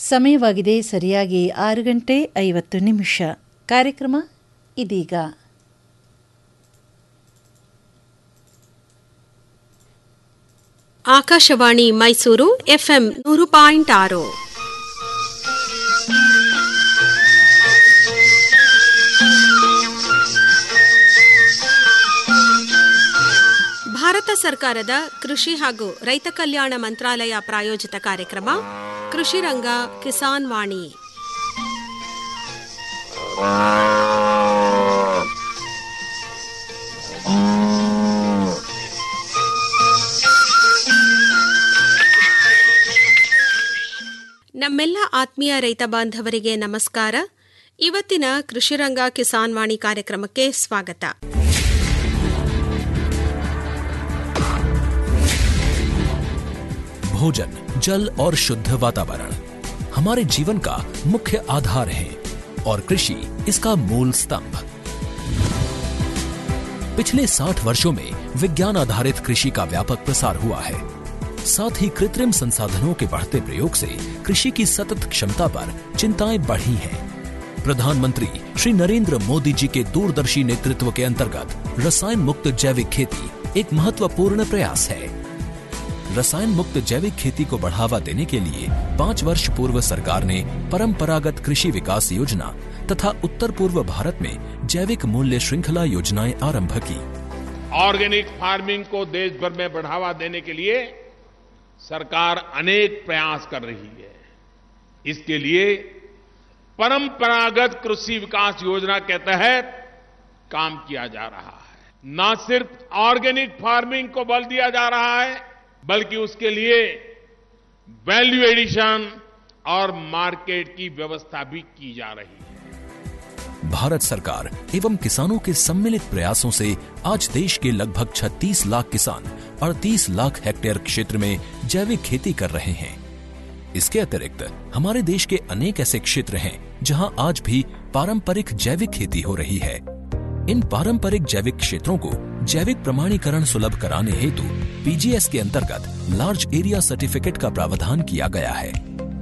ಸಮಯವಾಗಿದೆ ಸರಿಯಾಗಿ ಆರು ಗಂಟೆ ಐವತ್ತು ನಿಮಿಷ ಕಾರ್ಯಕ್ರಮ ಇದೀಗ ಆಕಾಶವಾಣಿ ಮೈಸೂರು ಎಫ್ಎಂ ನೂರು ಪಾಯಿಂಟ್ ಆರು ಭಾರತ ಸರ್ಕಾರದ ಕೃಷಿ ಹಾಗೂ ರೈತ ಕಲ್ಯಾಣ ಮಂತ್ರಾಲಯ ಪ್ರಾಯೋಜಿತ ಕಾರ್ಯಕ್ರಮ ಕೃಷಿ ರಂಗ ಕಿಸಾನ್ ವಾಣಿ ನಮ್ಮೆಲ್ಲ ಆತ್ಮೀಯ ರೈತ ಬಾಂಧವರಿಗೆ ನಮಸ್ಕಾರ ಇವತ್ತಿನ ಕೃಷಿರಂಗ ಕಿಸಾನ್ ವಾಣಿ ಕಾರ್ಯಕ್ರಮಕ್ಕೆ ಸ್ವಾಗತ भोजन जल और शुद्ध वातावरण हमारे जीवन का मुख्य आधार है और कृषि इसका मूल स्तंभ पिछले 60 वर्षों में विज्ञान आधारित कृषि का व्यापक प्रसार हुआ है साथ ही कृत्रिम संसाधनों के बढ़ते प्रयोग से कृषि की सतत क्षमता पर चिंताएं बढ़ी हैं प्रधानमंत्री श्री नरेंद्र मोदी जी के दूरदर्शी नेतृत्व के अंतर्गत रसायन मुक्त जैविक खेती एक महत्वपूर्ण प्रयास है रसायन मुक्त जैविक खेती को बढ़ावा देने के लिए पाँच वर्ष पूर्व सरकार ने परंपरागत कृषि विकास योजना तथा उत्तर पूर्व भारत में जैविक मूल्य श्रृंखला योजनाएं आरंभ की ऑर्गेनिक फार्मिंग को देश भर में बढ़ावा देने के लिए सरकार अनेक प्रयास कर रही है इसके लिए परंपरागत कृषि विकास योजना के तहत काम किया जा रहा है न सिर्फ ऑर्गेनिक फार्मिंग को बल दिया जा रहा है बल्कि उसके लिए वैल्यू एडिशन और मार्केट की व्यवस्था भी की जा रही है भारत सरकार एवं किसानों के सम्मिलित प्रयासों से आज देश के लगभग 36 लाख किसान 38 लाख हेक्टेयर क्षेत्र में जैविक खेती कर रहे हैं इसके अतिरिक्त हमारे देश के अनेक ऐसे क्षेत्र हैं जहां आज भी पारंपरिक जैविक खेती हो रही है इन पारंपरिक जैविक क्षेत्रों को जैविक प्रमाणीकरण सुलभ कराने हेतु पीजीएस के अंतर्गत लार्ज एरिया सर्टिफिकेट का प्रावधान किया गया है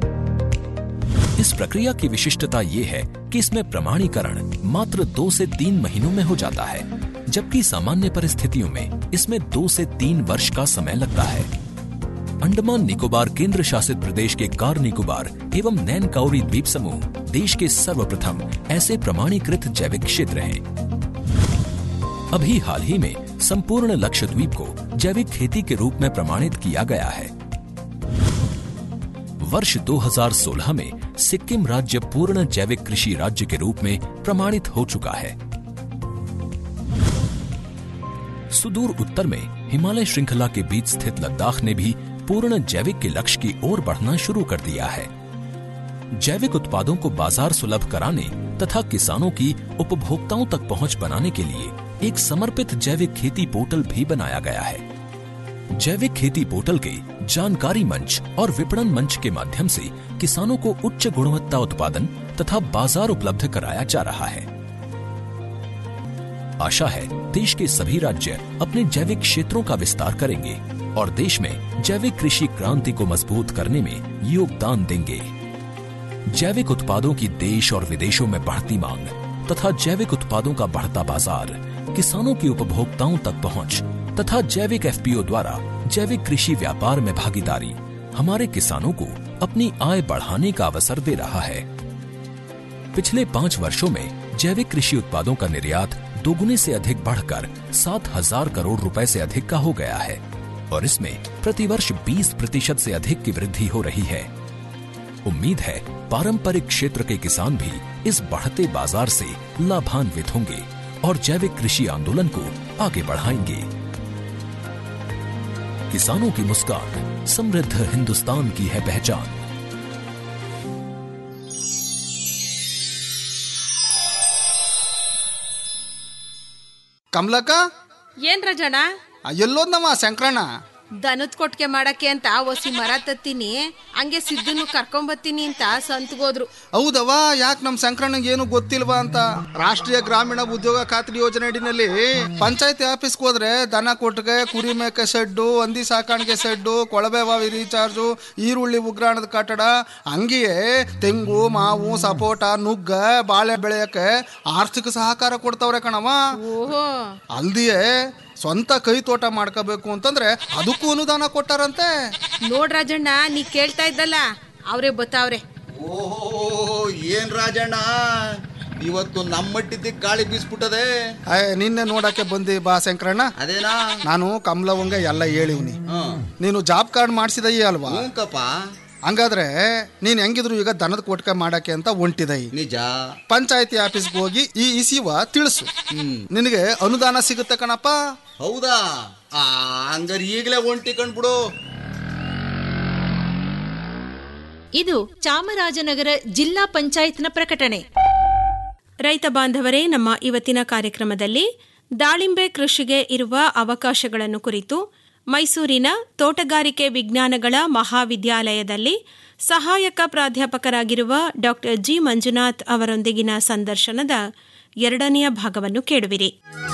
इस प्रक्रिया की विशिष्टता ये है कि इसमें प्रमाणीकरण मात्र दो से तीन महीनों में हो जाता है जबकि सामान्य परिस्थितियों में इसमें दो से तीन वर्ष का समय लगता है अंडमान निकोबार केंद्र शासित प्रदेश के कार निकोबार एवं नैन काउरी द्वीप समूह देश के सर्वप्रथम ऐसे प्रमाणीकृत जैविक क्षेत्र हैं अभी हाल ही में संपूर्ण लक्षद्वीप को जैविक खेती के रूप में प्रमाणित किया गया है वर्ष 2016 में सिक्किम राज्य पूर्ण जैविक कृषि राज्य के रूप में प्रमाणित हो चुका है सुदूर उत्तर में हिमालय श्रृंखला के बीच स्थित लद्दाख ने भी पूर्ण जैविक के लक्ष्य की ओर बढ़ना शुरू कर दिया है जैविक उत्पादों को बाजार सुलभ कराने तथा किसानों की उपभोक्ताओं तक पहुंच बनाने के लिए एक समर्पित जैविक खेती पोर्टल भी बनाया गया है जैविक खेती पोर्टल के जानकारी मंच और विपणन मंच के माध्यम से किसानों को उच्च गुणवत्ता उत्पादन तथा बाजार उपलब्ध कराया जा रहा है आशा है देश के सभी राज्य अपने जैविक क्षेत्रों का विस्तार करेंगे और देश में जैविक कृषि क्रांति को मजबूत करने में योगदान देंगे जैविक उत्पादों की देश और विदेशों में बढ़ती मांग तथा जैविक उत्पादों का बढ़ता बाजार किसानों की उपभोक्ताओं तक पहुंच तथा जैविक एफपीओ द्वारा जैविक कृषि व्यापार में भागीदारी हमारे किसानों को अपनी आय बढ़ाने का अवसर दे रहा है पिछले पाँच वर्षों में जैविक कृषि उत्पादों का निर्यात दोगुने से अधिक बढ़कर सात हजार करोड़ रुपए से अधिक का हो गया है और इसमें प्रतिवर्ष 20 प्रतिशत से अधिक की वृद्धि हो रही है उम्मीद है पारंपरिक क्षेत्र के किसान भी इस बढ़ते बाजार से लाभान्वित होंगे और जैविक कृषि आंदोलन को आगे बढ़ाएंगे किसानों की मुस्कान समृद्ध हिंदुस्तान की है पहचान ಕಮಲಕ್ಕ ಏನ್ ರಜಣ ಎಲ್ಲೋದ್ನವ ಶಂಕರಣ್ಣ ದನದ ಕೊಟ್ಟಿಗೆ ಮಾಡಕ್ಕೆ ಅಂತ ಒಸಿ ಮರ ತತ್ತೀನಿ ಹಂಗೆ ಸಿದ್ದನ್ನು ಕರ್ಕೊಂಬತ್ತೀನಿ ಅಂತ ಸಂತ್ಗೋದ್ರು ಹೌದವ ಯಾಕೆ ನಮ್ ಸಂಕ್ರಣ್ಣಂಗೆ ಏನು ಗೊತ್ತಿಲ್ವಾ ಅಂತ ರಾಷ್ಟ್ರೀಯ ಗ್ರಾಮೀಣ ಉದ್ಯೋಗ ಖಾತ್ರಿ ಯೋಜನೆ ಅಡಿನಲ್ಲಿ ಪಂಚಾಯತಿ ಆಫೀಸ್ಗೆ ಹೋದ್ರೆ ದನ ಕೊಟ್ಟಿಗೆ ಕುರಿ ಮೇಕೆ ಶೆಡ್ಡು ಹಂದಿ ಸಾಕಾಣಿಕೆ ಶೆಡ್ಡು ಕೊಳವೆ ಬಾವಿ ರೀಚಾರ್ಜು ಈರುಳ್ಳಿ ಉಗ್ರಾಣದ ಕಟ್ಟಡ ಹಂಗೆಯೇ ತೆಂಗು ಮಾವು ಸಪೋಟ ನುಗ್ಗ ಬಾಳೆ ಬೆಳೆಯಕ್ಕೆ ಆರ್ಥಿಕ ಸಹಕಾರ ಕೊಡ್ತಾವ್ರೆ ಕಣವ ಓಹೋ ಅಲ್ದಿಯೇ ಸ್ವಂತ ಕೈ ತೋಟ ಮಾಡ್ಕೋಬೇಕು ಅಂತಂದ್ರೆ ಅದಕ್ಕೂ ಅನುದಾನ ಕೊಟ್ಟಾರಂತೆ ನೋಡ್ ರಾಜಣ್ಣ ನೀ ಕೇಳ್ತಾ ಇದ್ದಲ್ಲ ಅವ್ರೇ ಬತ್ತಾವ್ರೆ ಓಹೋ ಏನ್ ರಾಜಣ್ಣ ಇವತ್ತು ನಮ್ಮಟ್ಟಿದ್ದಕ್ಕೆ ಗಾಳಿ ಬೀಸ್ಬಿಟ್ಟದೆ ಅಯ್ಯ ನಿನ್ನೆ ನೋಡಕ್ಕೆ ಬಂದಿ ಬಾ ಶಂಕರಣ್ಣ ಅದೇನಾ ನಾನು ಕಮಲವಂಗ ಎಲ್ಲ ಹೇಳಿವ್ನಿ ಹ್ಮ್ ನೀನು ಜಾಬ್ ಕಾರ್ಡ್ ಮಾಡಿಸಿದಯಿ ಅಲ್ವಾ ಹ್ಞೂಕಪ್ಪ ಹಂಗಾದ್ರೆ ನೀನ್ ಹೆಂಗಿದ್ರು ಈಗ ದನದ ಕೊಟ್ಕ ಮಾಡಕ್ಕೆ ಅಂತ ಹೊಂಟಿದೈ ನಿಜ ಪಂಚಾಯತಿ ಆಫೀಸ್ಗೆ ಹೋಗಿ ಈ ಇಸಿವ ತಿಳಿಸು ಹ್ಮ್ ನಿನಗೆ ಅನುದಾನ ಸಿಗುತ್ತೆ ಕಣಪ್ಪ ಹೌದಾ ಆ ಹಂಗಾರೆ ಈಗಲೇ ಒಂಟಿ ಕಂಡ್ಬಿಡು ಇದು ಚಾಮರಾಜನಗರ ಜಿಲ್ಲಾ ಪಂಚಾಯತ್ನ ಪ್ರಕಟಣೆ ರೈತ ಬಾಂಧವರೇ ನಮ್ಮ ಇವತ್ತಿನ ಕಾರ್ಯಕ್ರಮದಲ್ಲಿ ದಾಳಿಂಬೆ ಕೃಷಿಗೆ ಇರುವ ಅವಕಾಶಗಳನ್ನು ಕುರಿತು ಮೈಸೂರಿನ ತೋಟಗಾರಿಕೆ ವಿಜ್ಞಾನಗಳ ಮಹಾವಿದ್ಯಾಲಯದಲ್ಲಿ ಸಹಾಯಕ ಪ್ರಾಧ್ಯಾಪಕರಾಗಿರುವ ಡಾ ಜಿ ಮಂಜುನಾಥ್ ಅವರೊಂದಿಗಿನ ಸಂದರ್ಶನದ ಎರಡನೆಯ ಭಾಗವನ್ನು ಕೇಳುವಿರಿ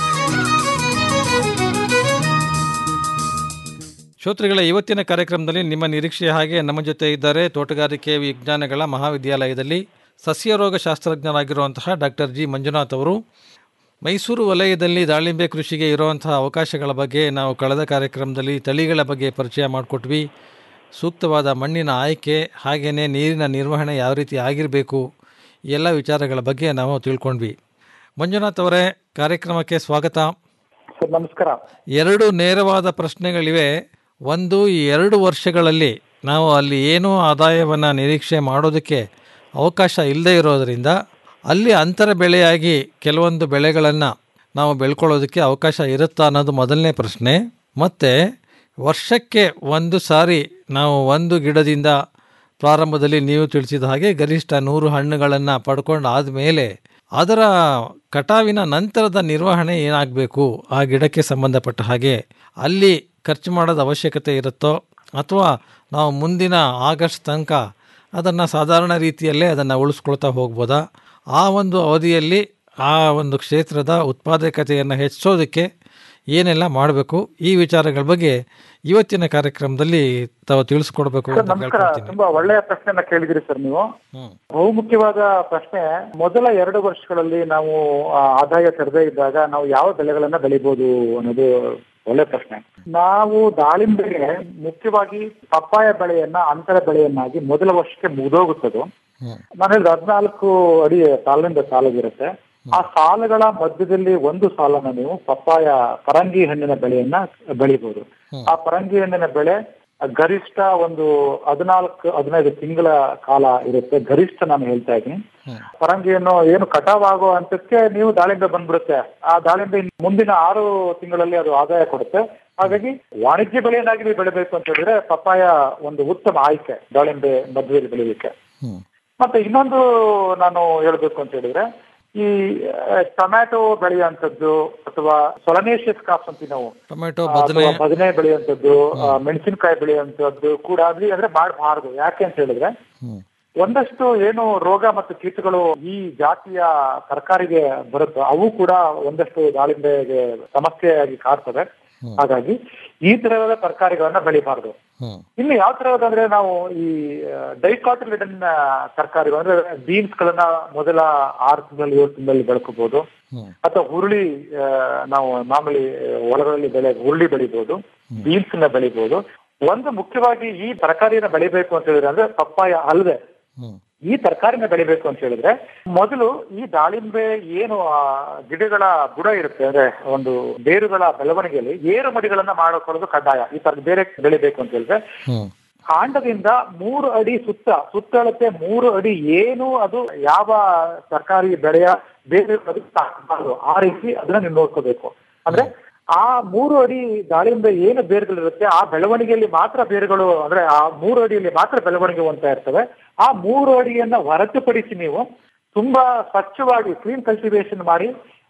ಶ್ರೋತೃಗಳ ಇವತ್ತಿನ ಕಾರ್ಯಕ್ರಮದಲ್ಲಿ ನಿಮ್ಮ ನಿರೀಕ್ಷೆಯ ಹಾಗೆ ನಮ್ಮ ಜೊತೆ ಇದ್ದಾರೆ ತೋಟಗಾರಿಕೆ ವಿಜ್ಞಾನಗಳ ಮಹಾವಿದ್ಯಾಲಯದಲ್ಲಿ ಸಸ್ಯರೋಗ ಶಾಸ್ತ್ರಜ್ಞರಾಗಿರುವಂತಹ ಡಾಕ್ಟರ್ ಜಿ ಮಂಜುನಾಥ್ ಅವರು ಮೈಸೂರು ವಲಯದಲ್ಲಿ ದಾಳಿಂಬೆ ಕೃಷಿಗೆ ಇರುವಂತಹ ಅವಕಾಶಗಳ ಬಗ್ಗೆ ನಾವು ಕಳೆದ ಕಾರ್ಯಕ್ರಮದಲ್ಲಿ ತಳಿಗಳ ಬಗ್ಗೆ ಪರಿಚಯ ಮಾಡಿಕೊಟ್ವಿ ಸೂಕ್ತವಾದ ಮಣ್ಣಿನ ಆಯ್ಕೆ ಹಾಗೆಯೇ ನೀರಿನ ನಿರ್ವಹಣೆ ಯಾವ ರೀತಿ ಆಗಿರಬೇಕು ಈ ಎಲ್ಲ ವಿಚಾರಗಳ ಬಗ್ಗೆ ನಾವು ತಿಳ್ಕೊಂಡ್ವಿ ಮಂಜುನಾಥ್ ಅವರೇ ಕಾರ್ಯಕ್ರಮಕ್ಕೆ ಸ್ವಾಗತ ಸರ್ ನಮಸ್ಕಾರ ಎರಡು ನೇರವಾದ ಪ್ರಶ್ನೆಗಳಿವೆ ಒಂದು ಈ ಎರಡು ವರ್ಷಗಳಲ್ಲಿ ನಾವು ಅಲ್ಲಿ ಏನೂ ಆದಾಯವನ್ನು ನಿರೀಕ್ಷೆ ಮಾಡೋದಕ್ಕೆ ಅವಕಾಶ ಇಲ್ಲದೆ ಇರೋದರಿಂದ ಅಲ್ಲಿ ಅಂತರ ಬೆಳೆಯಾಗಿ ಕೆಲವೊಂದು ಬೆಳೆಗಳನ್ನು ನಾವು ಬೆಳ್ಕೊಳ್ಳೋದಕ್ಕೆ ಅವಕಾಶ ಇರುತ್ತಾ ಅನ್ನೋದು ಮೊದಲನೇ ಪ್ರಶ್ನೆ ಮತ್ತು ವರ್ಷಕ್ಕೆ ಒಂದು ಸಾರಿ ನಾವು ಒಂದು ಗಿಡದಿಂದ ಪ್ರಾರಂಭದಲ್ಲಿ ನೀವು ತಿಳಿಸಿದ ಹಾಗೆ ಗರಿಷ್ಠ ನೂರು ಹಣ್ಣುಗಳನ್ನು ಪಡ್ಕೊಂಡು ಆದಮೇಲೆ ಅದರ ಕಟಾವಿನ ನಂತರದ ನಿರ್ವಹಣೆ ಏನಾಗಬೇಕು ಆ ಗಿಡಕ್ಕೆ ಸಂಬಂಧಪಟ್ಟ ಹಾಗೆ ಅಲ್ಲಿ ಖರ್ಚು ಮಾಡೋದು ಅವಶ್ಯಕತೆ ಇರುತ್ತೋ ಅಥವಾ ನಾವು ಮುಂದಿನ ಆಗಸ್ಟ್ ತನಕ ಅದನ್ನು ಸಾಧಾರಣ ರೀತಿಯಲ್ಲೇ ಅದನ್ನು ಉಳಿಸ್ಕೊಳ್ತಾ ಹೋಗ್ಬೋದಾ ಆ ಒಂದು ಅವಧಿಯಲ್ಲಿ ಆ ಒಂದು ಕ್ಷೇತ್ರದ ಉತ್ಪಾದಕತೆಯನ್ನು ಹೆಚ್ಚಿಸೋದಕ್ಕೆ ಏನೆಲ್ಲ ಮಾಡಬೇಕು ಈ ವಿಚಾರಗಳ ಬಗ್ಗೆ ಇವತ್ತಿನ ಕಾರ್ಯಕ್ರಮದಲ್ಲಿ ತಾವು ತಿಳಿಸ್ಕೊಡ್ಬೇಕು ಸರ್ ಅಂತ ನಮಸ್ಕಾರ ಕೇಳ್ಕೊಳ್ತೀನಿ ತುಂಬಾ ಒಳ್ಳೆಯ ಪ್ರಶ್ನೆನ ಕೇಳಿದಿರಿ ಸರ್ ನೀವು ಹ್ಮ್. ಬಹುಮುಖ್ಯವಾದ ಪ್ರಶ್ನೆ ಮೊದಲ ಎರಡು ವರ್ಷಗಳಲ್ಲಿ ನಾವು ಆ, ಆದಾಯ ತೆರೆದೇ ಇದ್ದಾಗ ನಾವು ಯಾವ ಬೆಳೆಗಳನ್ನ ಬೆಳಿಬಹುದು ಅನ್ನೋದು ಒಳ್ಳೆ ಪ್ರಶ್ನೆ ನಾವು ದಾಳಿಂಬೆಗೆ ಮುಖ್ಯವಾಗಿ ಪಪ್ಪಾಯ ಬೆಳೆಯನ್ನ ಅಂತರ ಬೆಳೆಯನ್ನಾಗಿ ಮೊದಲ ವರ್ಷಕ್ಕೆ ಮುಗಿದೋಗುತ್ತದು ಹ್ಮ್. ನಾನು ಹೇಳಿದ ಹದಿನಾಲ್ಕು ಅಡಿ ಸಾಲಿನಿಂದ ಸಾಲಾಗಿರುತ್ತೆ ಆ ಸಾಲುಗಳ ಮಧ್ಯದಲ್ಲಿ ಒಂದು ಸಾಲನ್ನ ನೀವು ಪಪ್ಪಾಯ ಪರಂಗಿ ಹಣ್ಣಿನ ಬೆಳೆಯನ್ನ ಬೆಳಿಬಹುದು ಆ ಪರಂಗಿ ಹಣ್ಣಿನ ಬೆಳೆ ಗರಿಷ್ಠ ಒಂದು ಹದಿನಾಲ್ಕು ಹದಿನೈದು ತಿಂಗಳ ಕಾಲ ಇರುತ್ತೆ ಗರಿಷ್ಠ ನಾನು ಹೇಳ್ತಾ ಇದ್ದೀನಿ ಪರಂಗಿಯನ್ನು ಏನು ಕಟಾವ್ ಆಗೋ ಹಂತಕ್ಕೆ ನೀವು ದಾಳಿಂಬೆ ಬಂದ್ಬಿಡುತ್ತೆ ಆ ದಾಳಿಂಬೆ ಇನ್ನು ಮುಂದಿನ ಆರು ತಿಂಗಳಲ್ಲಿ ಅದು ಆದಾಯ ಕೊಡುತ್ತೆ ಹಾಗಾಗಿ ವಾಣಿಜ್ಯ ಬೆಳೆಯನ್ನಾಗಿ ನೀವು ಬೆಳಿಬೇಕು ಅಂತ ಹೇಳಿದ್ರೆ ಪಪ್ಪಾಯ ಒಂದು ಉತ್ತಮ ಆಯ್ಕೆ ದಾಳಿಂಬೆ ಮಧ್ಯದಲ್ಲಿ ಬೆಳಿಲಿಕ್ಕೆ ಹ್ಮ್. ಮತ್ತೆ ಇನ್ನೊಂದು ನಾನು ಹೇಳ್ಬೇಕು ಅಂತ ಹೇಳಿದ್ರೆ ಈ ಆ, ಟೊಮ್ಯಾಟೊ ಬೆಳೆಯುವಂಥದ್ದು ಅಥವಾ ಸೊಲನೇಷಿಯಸ್ ಕ್ರಾಪ್ಸ್ ಅಂತೀವಿ ನಾವು ಟೊಮೆಟೊ ಆ, ಬದನೆ ಅಥವಾ ಬದನೆ ಬೆಳೆಯುವಂಥದ್ದು ಆ, ಮೆಣಸಿನಕಾಯಿ ಬೆಳೆಯುವಂಥದ್ದು ಕೂಡ ಅಲ್ಲಿ ಅಂದ್ರೆ ಮಾಡಬಾರದು ಯಾಕೆ ಅಂತ ಹೇಳಿದ್ರೆ ಹ್ಮ್. ಒಂದಷ್ಟು ಏನು ರೋಗ ಮತ್ತು ಕೀಟಗಳು ಈ ಜಾತಿಯ ತರಕಾರಿಗೆ ಬರುತ್ತೋ ಅವು ಕೂಡ ಒಂದಷ್ಟು ದಾಳಿಂಬೆಗೆ ಸಮಸ್ಯೆಯಾಗಿ ಕಾಡ್ತವೆ ಹಾಗಾಗಿ ಈ ತರಹದ ತರಕಾರಿಗಳನ್ನ ಬೆಳಿಬಾರ್ದು ಹ್ಮ್. ಇನ್ನು ಯಾವ ತರಹದಂದ್ರೆ ನಾವು ಈ ಡೈಕಾಟಿಲಿಡನ್ ತರಕಾರಿಗಳು ಅಂದ್ರೆ ಬೀನ್ಸ್ ಗಳನ್ನ ಮೊದಲ ಆರು ತಿಂಗಳಲ್ಲಿ ಏಳು ತಿಂಗಳಲ್ಲಿ ಬೆಳ್ಕೋಬಹುದು ಹ್ಮ್. ಅಥವಾ ಹುರುಳಿ ಆ, ನಾವು ಮಾಮೂಲಿ ಹೊಲಗಳಲ್ಲಿ ಬೆಳೆ ಹುರುಳಿ ಬೆಳಿಬಹುದು ಬೀನ್ಸ್ ನ ಬೆಳಿಬಹುದು ಒಂದು ಮುಖ್ಯವಾಗಿ ಈ ತರಕಾರಿನ ಬೆಳಿಬೇಕು ಅಂತ ಹೇಳಿದ್ರೆ ಅಂದ್ರೆ ಪಪ್ಪಾಯ ಅಲ್ಲದೆ ಹ್ಮ್. ಈ ತರಕಾರಿನ ಬೆಳಿಬೇಕು ಅಂತ ಹೇಳಿದ್ರೆ ಮೊದಲು ಈ ದಾಳಿಂಬೆ ಏನು ಆ ಗಿಡಗಳ ಬುಡ ಇರುತ್ತೆ ಅಂದ್ರೆ ಒಂದು ಬೇರುಗಳ ಬೆಳವಣಿಗೆಯಲ್ಲಿ ಏರು ಮಡಿಗಳನ್ನ ಮಾಡಿಕೊಳ್ಳೋದು ಕಡ್ಡಾಯ ಈ ತರ ಬೇರೆ ಬೆಳಿಬೇಕು ಅಂತ ಹೇಳಿದ್ರೆ ಹ್ಮ್. ಕಾಂಡದಿಂದ ಮೂರು ಅಡಿ ಸುತ್ತ ಸುತ್ತಳತೆ ಮೂರು ಅಡಿ ಏನು ಅದು ಯಾವ ತರಕಾರಿ ಬೆಳೆಯ ಬೇರೆ ತಾಕಬಾರದು ಆ ರೀತಿ ಅದನ್ನ ನೀವು ನೋಡ್ಕೋಬೇಕು ಅಂದ್ರೆ ಆ ಮೂರು ಅಡಿ ದಾಳಿಂಬೆ ಏನು ಬೇರುಗಳಿರುತ್ತೆ ಆ ಬೆಳವಣಿಗೆಯಲ್ಲಿ ಮಾತ್ರ ಬೇರುಗಳು ಅಂದ್ರೆ ಆ ಮೂರು ಅಡಿಯಲ್ಲಿ ಮಾತ್ರ ಬೆಳವಣಿಗೆ ಹೊಂದ್ತಾ ಇರ್ತವೆ ಆ ಮೂರು ಅಡಿಯನ್ನ ಹೊರತುಪಡಿಸಿ ನೀವು ತುಂಬಾ ಸ್ವಚ್ಛವಾಗಿ ಕ್ಲೀನ್ ಕಲ್ಟಿವೇಶನ್ ಮಾಡಿ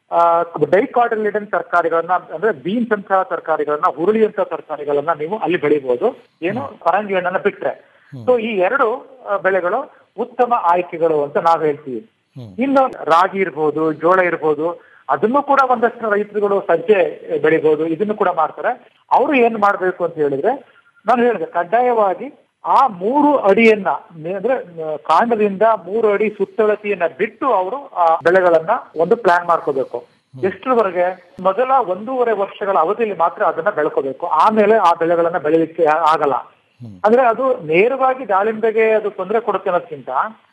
ಡೈಕಾಟಲಿಡನ್ ತರಕಾರಿಗಳನ್ನ ಅಂದ್ರೆ ಬೀನ್ಸ್ ಅಂತಹ ತರಕಾರಿಗಳನ್ನ ಹುರುಳಿಯಂತ ತರಕಾರಿಗಳನ್ನ ನೀವು ಅಲ್ಲಿ ಬೆಳಿಬಹುದು ಏನು ಪರಂಗಿ ಹಣ್ಣನ್ನ ಬಿಟ್ರೆ ಸೊ ಈ ಎರಡು ಆ, ಬೆಳೆಗಳು ಉತ್ತಮ ಆಯ್ಕೆಗಳು ಅಂತ ನಾವು ಹೇಳ್ತೀವಿ ಇನ್ನು ರಾಗಿ ಇರ್ಬೋದು ಜೋಳ ಇರ್ಬೋದು ಅದನ್ನು ಕೂಡ ಒಂದಷ್ಟು ರೈತರುಗಳು ಸಜ್ಜೆ ಬೆಳಿಬಹುದು ಇದನ್ನು ಕೂಡ ಮಾಡ್ತಾರೆ ಅವರು ಏನ್ ಮಾಡ್ಬೇಕು ಅಂತ ಹೇಳಿದ್ರೆ ನಾನು ಹೇಳಿದೆ ಕಡ್ಡಾಯವಾಗಿ ಆ ಮೂರು ಅಡಿಯನ್ನ ನೆ- ಅಂದ್ರೆ ಆ, ಕಾಂಡದಿಂದ ಮೂರು ಅಡಿ ಸುತ್ತಳತೆಯನ್ನ ಬಿಟ್ಟು ಅವರು ಆ ಬೆಳೆಗಳನ್ನ ಒಂದು ಪ್ಲಾನ್ ಮಾಡ್ಕೋಬೇಕು ಎಷ್ಟರವರೆಗೆ ಮೊದಲ ಒಂದೂವರೆ ವರ್ಷಗಳ ಅವಧಿಯಲ್ಲಿ ಮಾತ್ರ ಅದನ್ನ ಬೆಳ್ಕೋಬೇಕು ಆಮೇಲೆ ಆ ಬೆಳೆಗಳನ್ನ ಬೆಳಿಲಿಕ್ಕೆ ಆ- ಆಗಲ್ಲ ಅಂದ್ರೆ ಅದು ನೇರವಾಗಿ ದಾಳಿಂಬೆಗೆ ಅದು ತೊಂದರೆ ಕೊಡುತ್ತೆ ಅನ್ನೋದಕ್ಕಿಂತ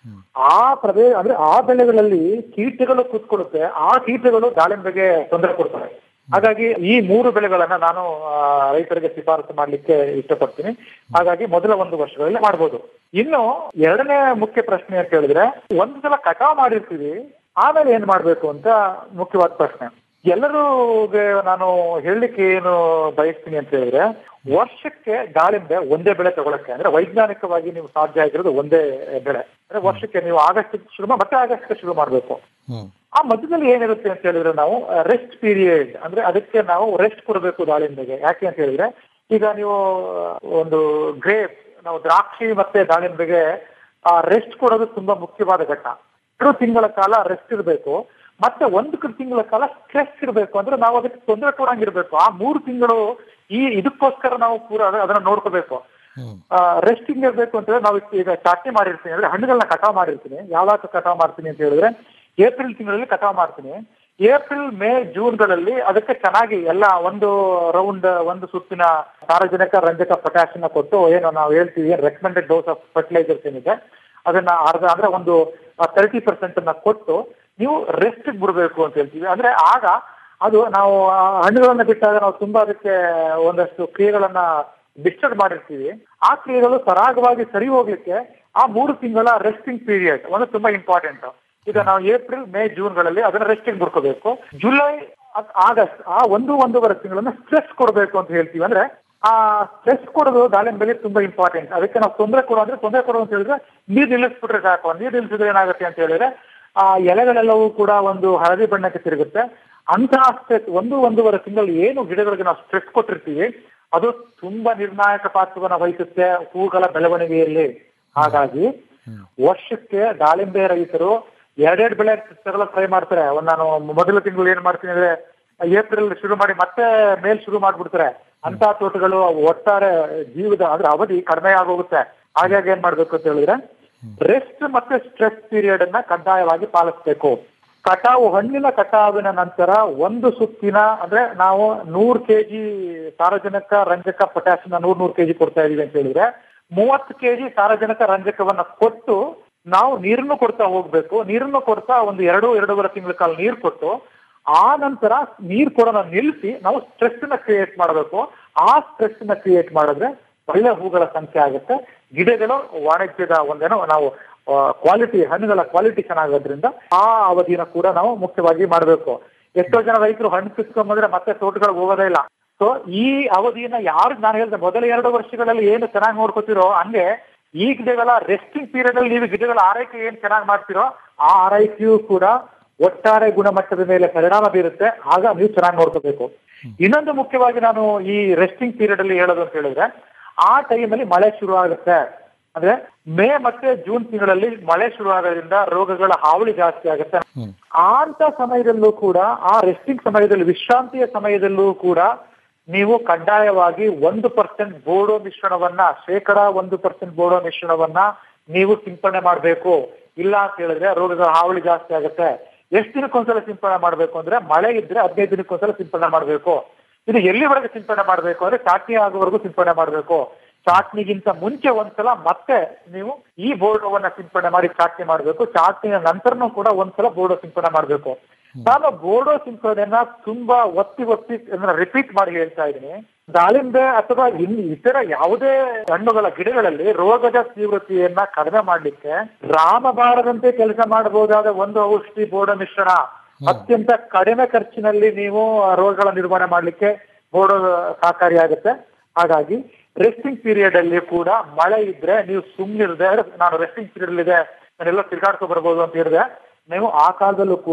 ಆ ಪ್ರದೇಶ ಅಂದ್ರೆ ಆ ಬೆಳೆಗಳಲ್ಲಿ ಕೀಟಗಳು ಕೂತ್ಕೊಳ್ಳುತ್ತೆ ಆ ಕೀಟಗಳು ದಾಳಿಂಬೆಗೆ ತೊಂದರೆ ಕೊಡ್ತವೆ ಹಾಗಾಗಿ ಈ ಮೂರು ಬೆಳೆಗಳನ್ನ ನಾನು ಆ, ರೈತರಿಗೆ ಶಿಫಾರಸು ಮಾಡ್ಲಿಕ್ಕೆ ಇಷ್ಟಪಡ್ತೀನಿ ಹಾಗಾಗಿ ಮೊದಲ ಒಂದು ವರ್ಷಗಳಲ್ಲಿ ಮಾಡ್ಬೋದು ಇನ್ನು ಎರಡನೇ ಮುಖ್ಯ ಪ್ರಶ್ನೆ ಅಂತ ಹೇಳಿದ್ರೆ ಒಂದು ಸಲ ಕಟಾವ್ ಮಾಡಿರ್ತೀವಿ ಆಮೇಲೆ ಏನ್ ಮಾಡ್ಬೇಕು ಅಂತ ಮುಖ್ಯವಾದ ಪ್ರಶ್ನೆ ಎಲ್ಲರಿಗೆ ನಾನು ಹೇಳಲಿಕ್ಕೆ ಏನು ಬಯಸ್ತೀನಿ ಅಂತ ಹೇಳಿದ್ರೆ ವರ್ಷಕ್ಕೆ ದಾಳಿಂಬೆ ಒಂದೇ ಬೆಳೆ ತಗೊಳಕ್ಕೆ ಅಂದ್ರೆ ವೈಜ್ಞಾನಿಕವಾಗಿ ನೀವು ಸಾಧ್ಯ ಆಗಿರೋದು ಒಂದೇ ಬೆಳೆ ಅಂದ್ರೆ ವರ್ಷಕ್ಕೆ ನೀವು ಆಗಸ್ಟ್ ಶುರು ಮಾ- ಮತ್ತೆ ಆಗಸ್ಟ್ ಶುರು ಮಾಡ್ಬೇಕು ಆ ಮಧ್ಯದಲ್ಲಿ ಏನಿರುತ್ತೆ ಅಂತ ಹೇಳಿದ್ರೆ ನಾವು ರೆಸ್ಟ್ ಪೀರಿಯಡ್ ಅಂದ್ರೆ ಅದಕ್ಕೆ ನಾವು ರೆಸ್ಟ್ ಕೊಡಬೇಕು ದಾಳಿಂಬೆಗೆ ಯಾಕೆ ಅಂತ ಹೇಳಿದ್ರೆ ಈಗ ನೀವು ಒಂದು ಗ್ರೇಪ್ ನಾವು ದ್ರಾಕ್ಷಿ ಮತ್ತೆ ದಾಳಿಂಬೆಗೆ ಆ ರೆಸ್ಟ್ ಕೊಡೋದು ತುಂಬಾ ಮುಖ್ಯವಾದ ಘಟ್ಟ ಎರಡು ತಿಂಗಳ ಕಾಲ ರೆಸ್ಟ್ ಇರಬೇಕು ಮತ್ತೆ ಒಂದು ಕ- ತಿಂಗಳ ಕಾಲ ಸ್ಟ್ರೆಸ್ ಇರಬೇಕು ಅಂದ್ರೆ ನಾವು ಅದಕ್ಕೆ ತೊಂದರೆ ಕೊಡಂಗಿರ್ಬೇಕು ಆ ಮೂರು ತಿಂಗಳು ಈ ಇದಕ್ಕೋಸ್ಕರ ನಾವು ಪೂರ ಅದ- ಅದನ್ನ ನೋಡ್ಕೋಬೇಕು ರೆಸ್ಟಿಂಗ್ ಇರ್ಬೇಕು ಅಂತ ಹೇಳಿದ್ರೆ ನಾವು ಈಗ ಚಾಟ್ನಿ ಮಾಡಿರ್ತೀನಿ ಅಂದ್ರೆ ಹಣ್ಣುಗಳನ್ನ ಕಟಾವ್ ಮಾಡಿರ್ತೀನಿ ಯಾವಾಗ ಕಟಾವ್ ಮಾಡ್ತೀನಿ ಅಂತ ಹೇಳಿದ್ರೆ ಏಪ್ರಿಲ್ ತಿಂಗಳಲ್ಲಿ ಕಟಾವ್ ಮಾಡ್ತೀನಿ ಏಪ್ರಿಲ್ ಮೇ ಜೂನ್ಗಳಲ್ಲಿ ಅದಕ್ಕೆ ಚೆನ್ನಾಗಿ ಎಲ್ಲ ಒಂದು ರೌಂಡ್ ಒಂದು ಸುತ್ತಿನ ಸಾರಜನಕ ರಂಜಕ ಪೊಟ್ಯಾಷಿಯಂ ಕೊಟ್ಟು ಏನು ನಾವು ಹೇಳ್ತೀವಿ ರೆಕಮೆಂಡೆಡ್ ಡೋಸ್ ಆಫ್ ಫರ್ಟಿಲೈಸರ್ಸ್ ಏನಿದೆ ಅದನ್ನ ಅರ್ಧ ಅಂದ್ರೆ ಒಂದು ತರ್ಟಿ ಪರ್ಸೆಂಟ್ ಅನ್ನ ಕೊಟ್ಟು ನೀವು ರೆಸ್ಟ್ ಬಿಡಬೇಕು ಅಂತ ಹೇಳ್ತೀವಿ ಅಂದ್ರೆ ಆಗ ಅದು ನಾವು ಆ ಹಣ್ಣುಗಳನ್ನ ಬಿಟ್ಟಾಗ ನಾವು ತುಂಬಾ ಅದಕ್ಕೆ ಒಂದಷ್ಟು ಕ್ರಿಯೆಗಳನ್ನ ಡಿಸ್ಟರ್ಬ್ ಮಾಡಿರ್ತೀವಿ ಆ ಕ್ರಿಯೆಗಳು ಸರಾಗವಾಗಿ ಸರಿ ಹೋಗ್ಲಿಕ್ಕೆ ಆ ಮೂರು ತಿಂಗಳ ರೆಸ್ಟಿಂಗ್ ಪೀರಿಯಡ್ ಒಂದು ತುಂಬಾ ಇಂಪಾರ್ಟೆಂಟ್ ಈಗ ನಾವು ಏಪ್ರಿಲ್ ಮೇ ಜೂನ್ಗಳಲ್ಲಿ ಅದನ್ನ ರೆಸ್ಟಿಂಗ್ ಬಿಡ್ಕೋಬೇಕು ಜುಲೈ ಅದ್- ಆಗಸ್ಟ್ ಆ ಒಂದು ಒಂದೂವರೆ ತಿಂಗಳನ್ನ ಸ್ಟ್ರೆಸ್ ಕೊಡಬೇಕು ಅಂತ ಹೇಳ್ತೀವಿ ಅಂದ್ರೆ ಆ ಸ್ಟ್ರೆಸ್ ಕೊಡೋದು ದಾಳಿಂಬೆಗೆ ತುಂಬಾ ಇಂಪಾರ್ಟೆಂಟ್ ಅದಕ್ಕೆ ನಾವು ತೊಂದರೆ ಕೊಡೋ ಅಂದ್ರೆ ತೊಂದರೆ ಕೊಡೋ ಅಂತ ಹೇಳಿದ್ರೆ ನೀರ್ ನಿಲ್ಲಿಸ್ಬಿಟ್ರೆ ಸಾಕು ನೀರ್ ನಿಲ್ಲಿಸಿದ್ರೆ ಏನಾಗುತ್ತೆ ಅಂತ ಹೇಳಿದ್ರೆ ಆ ಎಲೆಗಳೆಲ್ಲವೂ ಕೂಡ ಒಂದು ಹಳದಿ ಬಣ್ಣಕ್ಕೆ ತಿರುಗುತ್ತೆ ಅಂತಹ ಸ್ಟ್ರೆಸ್ ಒಂದು ಒಂದೂವರೆ ತಿಂಗಳು ಏನು ಗಿಡಗಳಿಗೆ ನಾವು ಸ್ಟ್ರೆಸ್ ಕೊಟ್ಟಿರ್ತೀವಿ ಅದು ತುಂಬಾ ನಿರ್ಣಾಯಕ ಪಾತ್ರವನ್ನ ವಹಿಸುತ್ತೆ ಹೂಗಳ ಬೆಳವಣಿಗೆಯಲ್ಲಿ ಹಾಗಾಗಿ ವರ್ಷಕ್ಕೆ ದಾಳಿಂಬೆ ರೈತರು ಎರಡೆರಡು ಬೆಳೆ ತಗೊಳ್ಳೋ ಟ್ರೈ ಮಾಡ್ತಾರೆ ಒಂದ್ ನಾನು ಮೊದಲ ತಿಂಗಳು ಏನ್ ಮಾಡ್ತೀನಿ ಅಂದ್ರೆ ಏಪ್ರಿಲ್ ಶುರು ಮಾಡಿ ಮತ್ತೆ ಮೇಲ್ ಶುರು ಮಾಡ್ಬಿಡ್ತಾರೆ ಅಂತ ತೋಟಗಳು ಒಟ್ಟಾರೆ ಜೀವದ ಅಂದ್ರೆ ಅವಧಿ ಕಡಿಮೆ ಆಗೋಗುತ್ತೆ ಹಾಗಾಗಿ ಏನ್ ಮಾಡ್ಬೇಕು ಅಂತ ಹೇಳಿದ್ರೆ ರೆಸ್ಟ್ ಮತ್ತೆ ಸ್ಟ್ರೆಸ್ ಪೀರಿಯಡ್ ಅನ್ನ ಕಡ್ಡಾಯವಾಗಿ ಪಾಲಿಸ್ಬೇಕು ಕಟಾವು ಹಣ್ಣಿನ ಕಟಾವಿನ ನಂತರ ಒಂದು ಸುತ್ತಿನ ಅಂದ್ರೆ ನಾವು ನೂರ್ ಕೆಜಿ ಸಾರಜನಕ ರಂಜಕ ಪೊಟ್ಯಾಸಿಯಂ ನೂರ್ ನೂರ್ ಕೆಜಿ ಕೊಡ್ತಾ ಇದೀವಿ ಅಂತ ಹೇಳಿದ್ರೆ ಮೂವತ್ತು ಕೆಜಿ ಸಾರಜನಕ ರಂಜಕವನ್ನ ಕೊಟ್ಟು ನಾವು ನೀರನ್ನು ಕೊಡ್ತಾ ಹೋಗ್ಬೇಕು ನೀರನ್ನು ಕೊಡ್ತಾ ಒಂದು ಎರಡು ಎರಡೂವರೆ ತಿಂಗಳ ಕಾಲ ನೀರು ಕೊಟ್ಟು ಆ ನಂತರ ನೀರ್ ಕೊಡೋಣ ನಿಲ್ಲಿಸಿ ನಾವು ಸ್ಟ್ರೆಸ್ ನ ಕ್ರಿಯೇಟ್ ಮಾಡಬೇಕು ಆ ಸ್ಟ್ರೆಸ್ ನ ಕ್ರಿಯೇಟ್ ಮಾಡಿದ್ರೆ ಒಳ್ಳೆ ಹೂಗಳ ಸಂಖ್ಯೆ ಆಗುತ್ತೆ ಗಿಡಗಳು ವಾಣಿಜ್ಯದ ಒಂದೇನೋ ನಾವು ಕ್ವಾಲಿಟಿ ಹಣ್ಣುಗಳ ಕ್ವಾಲಿಟಿ ಚೆನ್ನಾಗೋದ್ರಿಂದ ಆ ಅವಧಿನ ಕೂಡ ನಾವು ಮುಖ್ಯವಾಗಿ ಮಾಡಬೇಕು ಎಷ್ಟೋ ಜನ ರೈತರು ಹಣ್ಣು ಕಿತ್ಕೊಂಡ್ಬಂದ್ರೆ ಮತ್ತೆ ತೋಟಗಳಿಗೆ ಹೋಗೋದೇ ಇಲ್ಲ ಸೊ ಈ ಅವಧಿನ ಯಾರು ನಾನು ಹೇಳಿದೆ ಮೊದಲ ಎರಡು ವರ್ಷಗಳಲ್ಲಿ ಏನು ಚೆನ್ನಾಗಿ ನೋಡ್ಕೋತಿರೋ ಹಂಗೆ ಈ ಗಿಡಗಳ ರೆಸ್ಟಿಂಗ್ ಪೀರಿಯಡ್ ಅಲ್ಲಿ ನೀವು ಗಿಡಗಳ ಆರೈಕೆ ಏನ್ ಚೆನ್ನಾಗಿ ಮಾಡ್ತಿರೋ ಆ ಆರೈಕೆಯೂ ಕೂಡ ಒಟ್ಟಾರೆ ಗುಣಮಟ್ಟದ ಮೇಲೆ ಪರಿಣಾಮ ಬೀರುತ್ತೆ ಆಗ ನೀವು ಚೆನ್ನಾಗಿ ನೋಡ್ಕೋಬೇಕು ಇನ್ನೊಂದು ಮುಖ್ಯವಾಗಿ ನಾನು ಈ ರೆಸ್ಟಿಂಗ್ ಪೀರಿಯಡ್ ಅಲ್ಲಿ ಹೇಳೋದು ಅಂತ ಹೇಳಿದ್ರೆ ಆ ಟೈಮಲ್ಲಿ ಮಳೆ ಶುರು ಆಗುತ್ತೆ ಅಂದ್ರೆ ಮೇ ಮತ್ತೆ ಜೂನ್ ತಿಂಗಳಲ್ಲಿ ಮಳೆ ಶುರು ಆಗೋದ್ರಿಂದ ರೋಗಗಳ ಹಾವಳಿ ಜಾಸ್ತಿ ಆಗುತ್ತೆ ಅಂತ ಸಮಯದಲ್ಲೂ ಕೂಡ ಆ ರೆಸ್ಟಿಂಗ್ ಸಮಯದಲ್ಲಿ ವಿಶ್ರಾಂತಿಯ ಸಮಯದಲ್ಲೂ ಕೂಡ ನೀವು ಕಡ್ಡಾಯವಾಗಿ ಒಂದು ಪರ್ಸೆಂಟ್ ಬೋಡೋ ಮಿಶ್ರಣವನ್ನ ಶೇಕಡ ಒಂದು ಪರ್ಸೆಂಟ್ ಬೋಡೋ ಮಿಶ್ರಣವನ್ನ ನೀವು ಸಿಂಪಡಣೆ ಮಾಡಬೇಕು ಇಲ್ಲ ಅಂತ ಹೇಳಿದ್ರೆ ರೋಗಗಳ ಹಾವಳಿ ಜಾಸ್ತಿ ಆಗುತ್ತೆ ಎಷ್ಟು ದಿನಕ್ಕೊಂದ್ಸಲ ಸಿಂಪಡಣೆ ಮಾಡಬೇಕು ಅಂದ್ರೆ ಮಳೆ ಇದ್ರೆ ಹದಿನೈದು ದಿನಕ್ಕೊಂದ್ಸಲ ಸಿಂಪಡಣೆ ಮಾಡಬೇಕು ಇದು ಎಲ್ಲಿವರೆಗೆ ಸಿಂಪಡಣೆ ಮಾಡಬೇಕು ಅಂದ್ರೆ ಚಾಟ್ನಿ ಆಗುವವರೆಗೂ ಸಿಂಪಡಣೆ ಮಾಡಬೇಕು ಚಾಟ್ನಿಗಿಂತ ಮುಂಚೆ ಒಂದ್ಸಲ ಮತ್ತೆ ನೀವು ಈ ಬೋರ್ಡೋವನ್ನ ಸಿಂಪಡಣೆ ಮಾಡಿ ಚಾಟ್ನಿ ಮಾಡಬೇಕು ಚಾಟ್ನಿಯ ನಂತರನೂ ಕೂಡ ಒಂದ್ಸಲ ಬೋರ್ಡೋ ಸಿಂಪಡಣೆ ಮಾಡಬೇಕು ನಾನು ಬೋರ್ಡೋ ಸಿಂಪಡಣೆಯನ್ನ ತುಂಬಾ ಒತ್ತಿ ಒತ್ತಿ ರಿಪೀಟ್ ಮಾಡಿ ಹೇಳ್ತಾ ಇದ್ದೀನಿ ದಾಳಿಂಬೆ ಅಥವಾ ಇನ್ ಇತರ ಯಾವುದೇ ಹಣ್ಣುಗಳ ಗಿಡಗಳಲ್ಲಿ ರೋಗದ ತೀವ್ರತೆಯನ್ನ ಕಡಿಮೆ ಮಾಡ್ಲಿಕ್ಕೆ ರಾಮಬಾರದಂತೆ ಕೆಲಸ ಮಾಡಬಹುದಾದ ಒಂದು ಔಷಧಿ ಬೋರ್ಡೋ ಮಿಶ್ರಣ ಅತ್ಯಂತ ಕಡಿಮೆ ಖರ್ಚಿನಲ್ಲಿ ನೀವು ಆ ರೋಗಗಳ ನಿರ್ವಹಣೆ ಮಾಡ್ಲಿಕ್ಕೆ ಬೋರ್ಡೋ ಸಹಕಾರಿಯಾಗುತ್ತೆ ಹಾಗಾಗಿ ರೆಸ್ಟಿಂಗ್ ಪೀರಿಯಡ್ ಅಲ್ಲಿ ಕೂಡ ಮಳೆ ಇದ್ರೆ ನೀವು ಸುಮ್ಮನಿರದೆ ನಾನು ರೆಸ್ಟಿಂಗ್ ಪೀರಿಯಡ್ ಇದೆ ನಾನೆಲ್ಲ ತಿರ್ಗಾಡ್ಕೊ ಬರ್ಬೋದು ಅಂತ ಹೇಳಿದೆ ನೀವು ಆ ಕಾಲದಲ್ಲೂ ಕೂಡ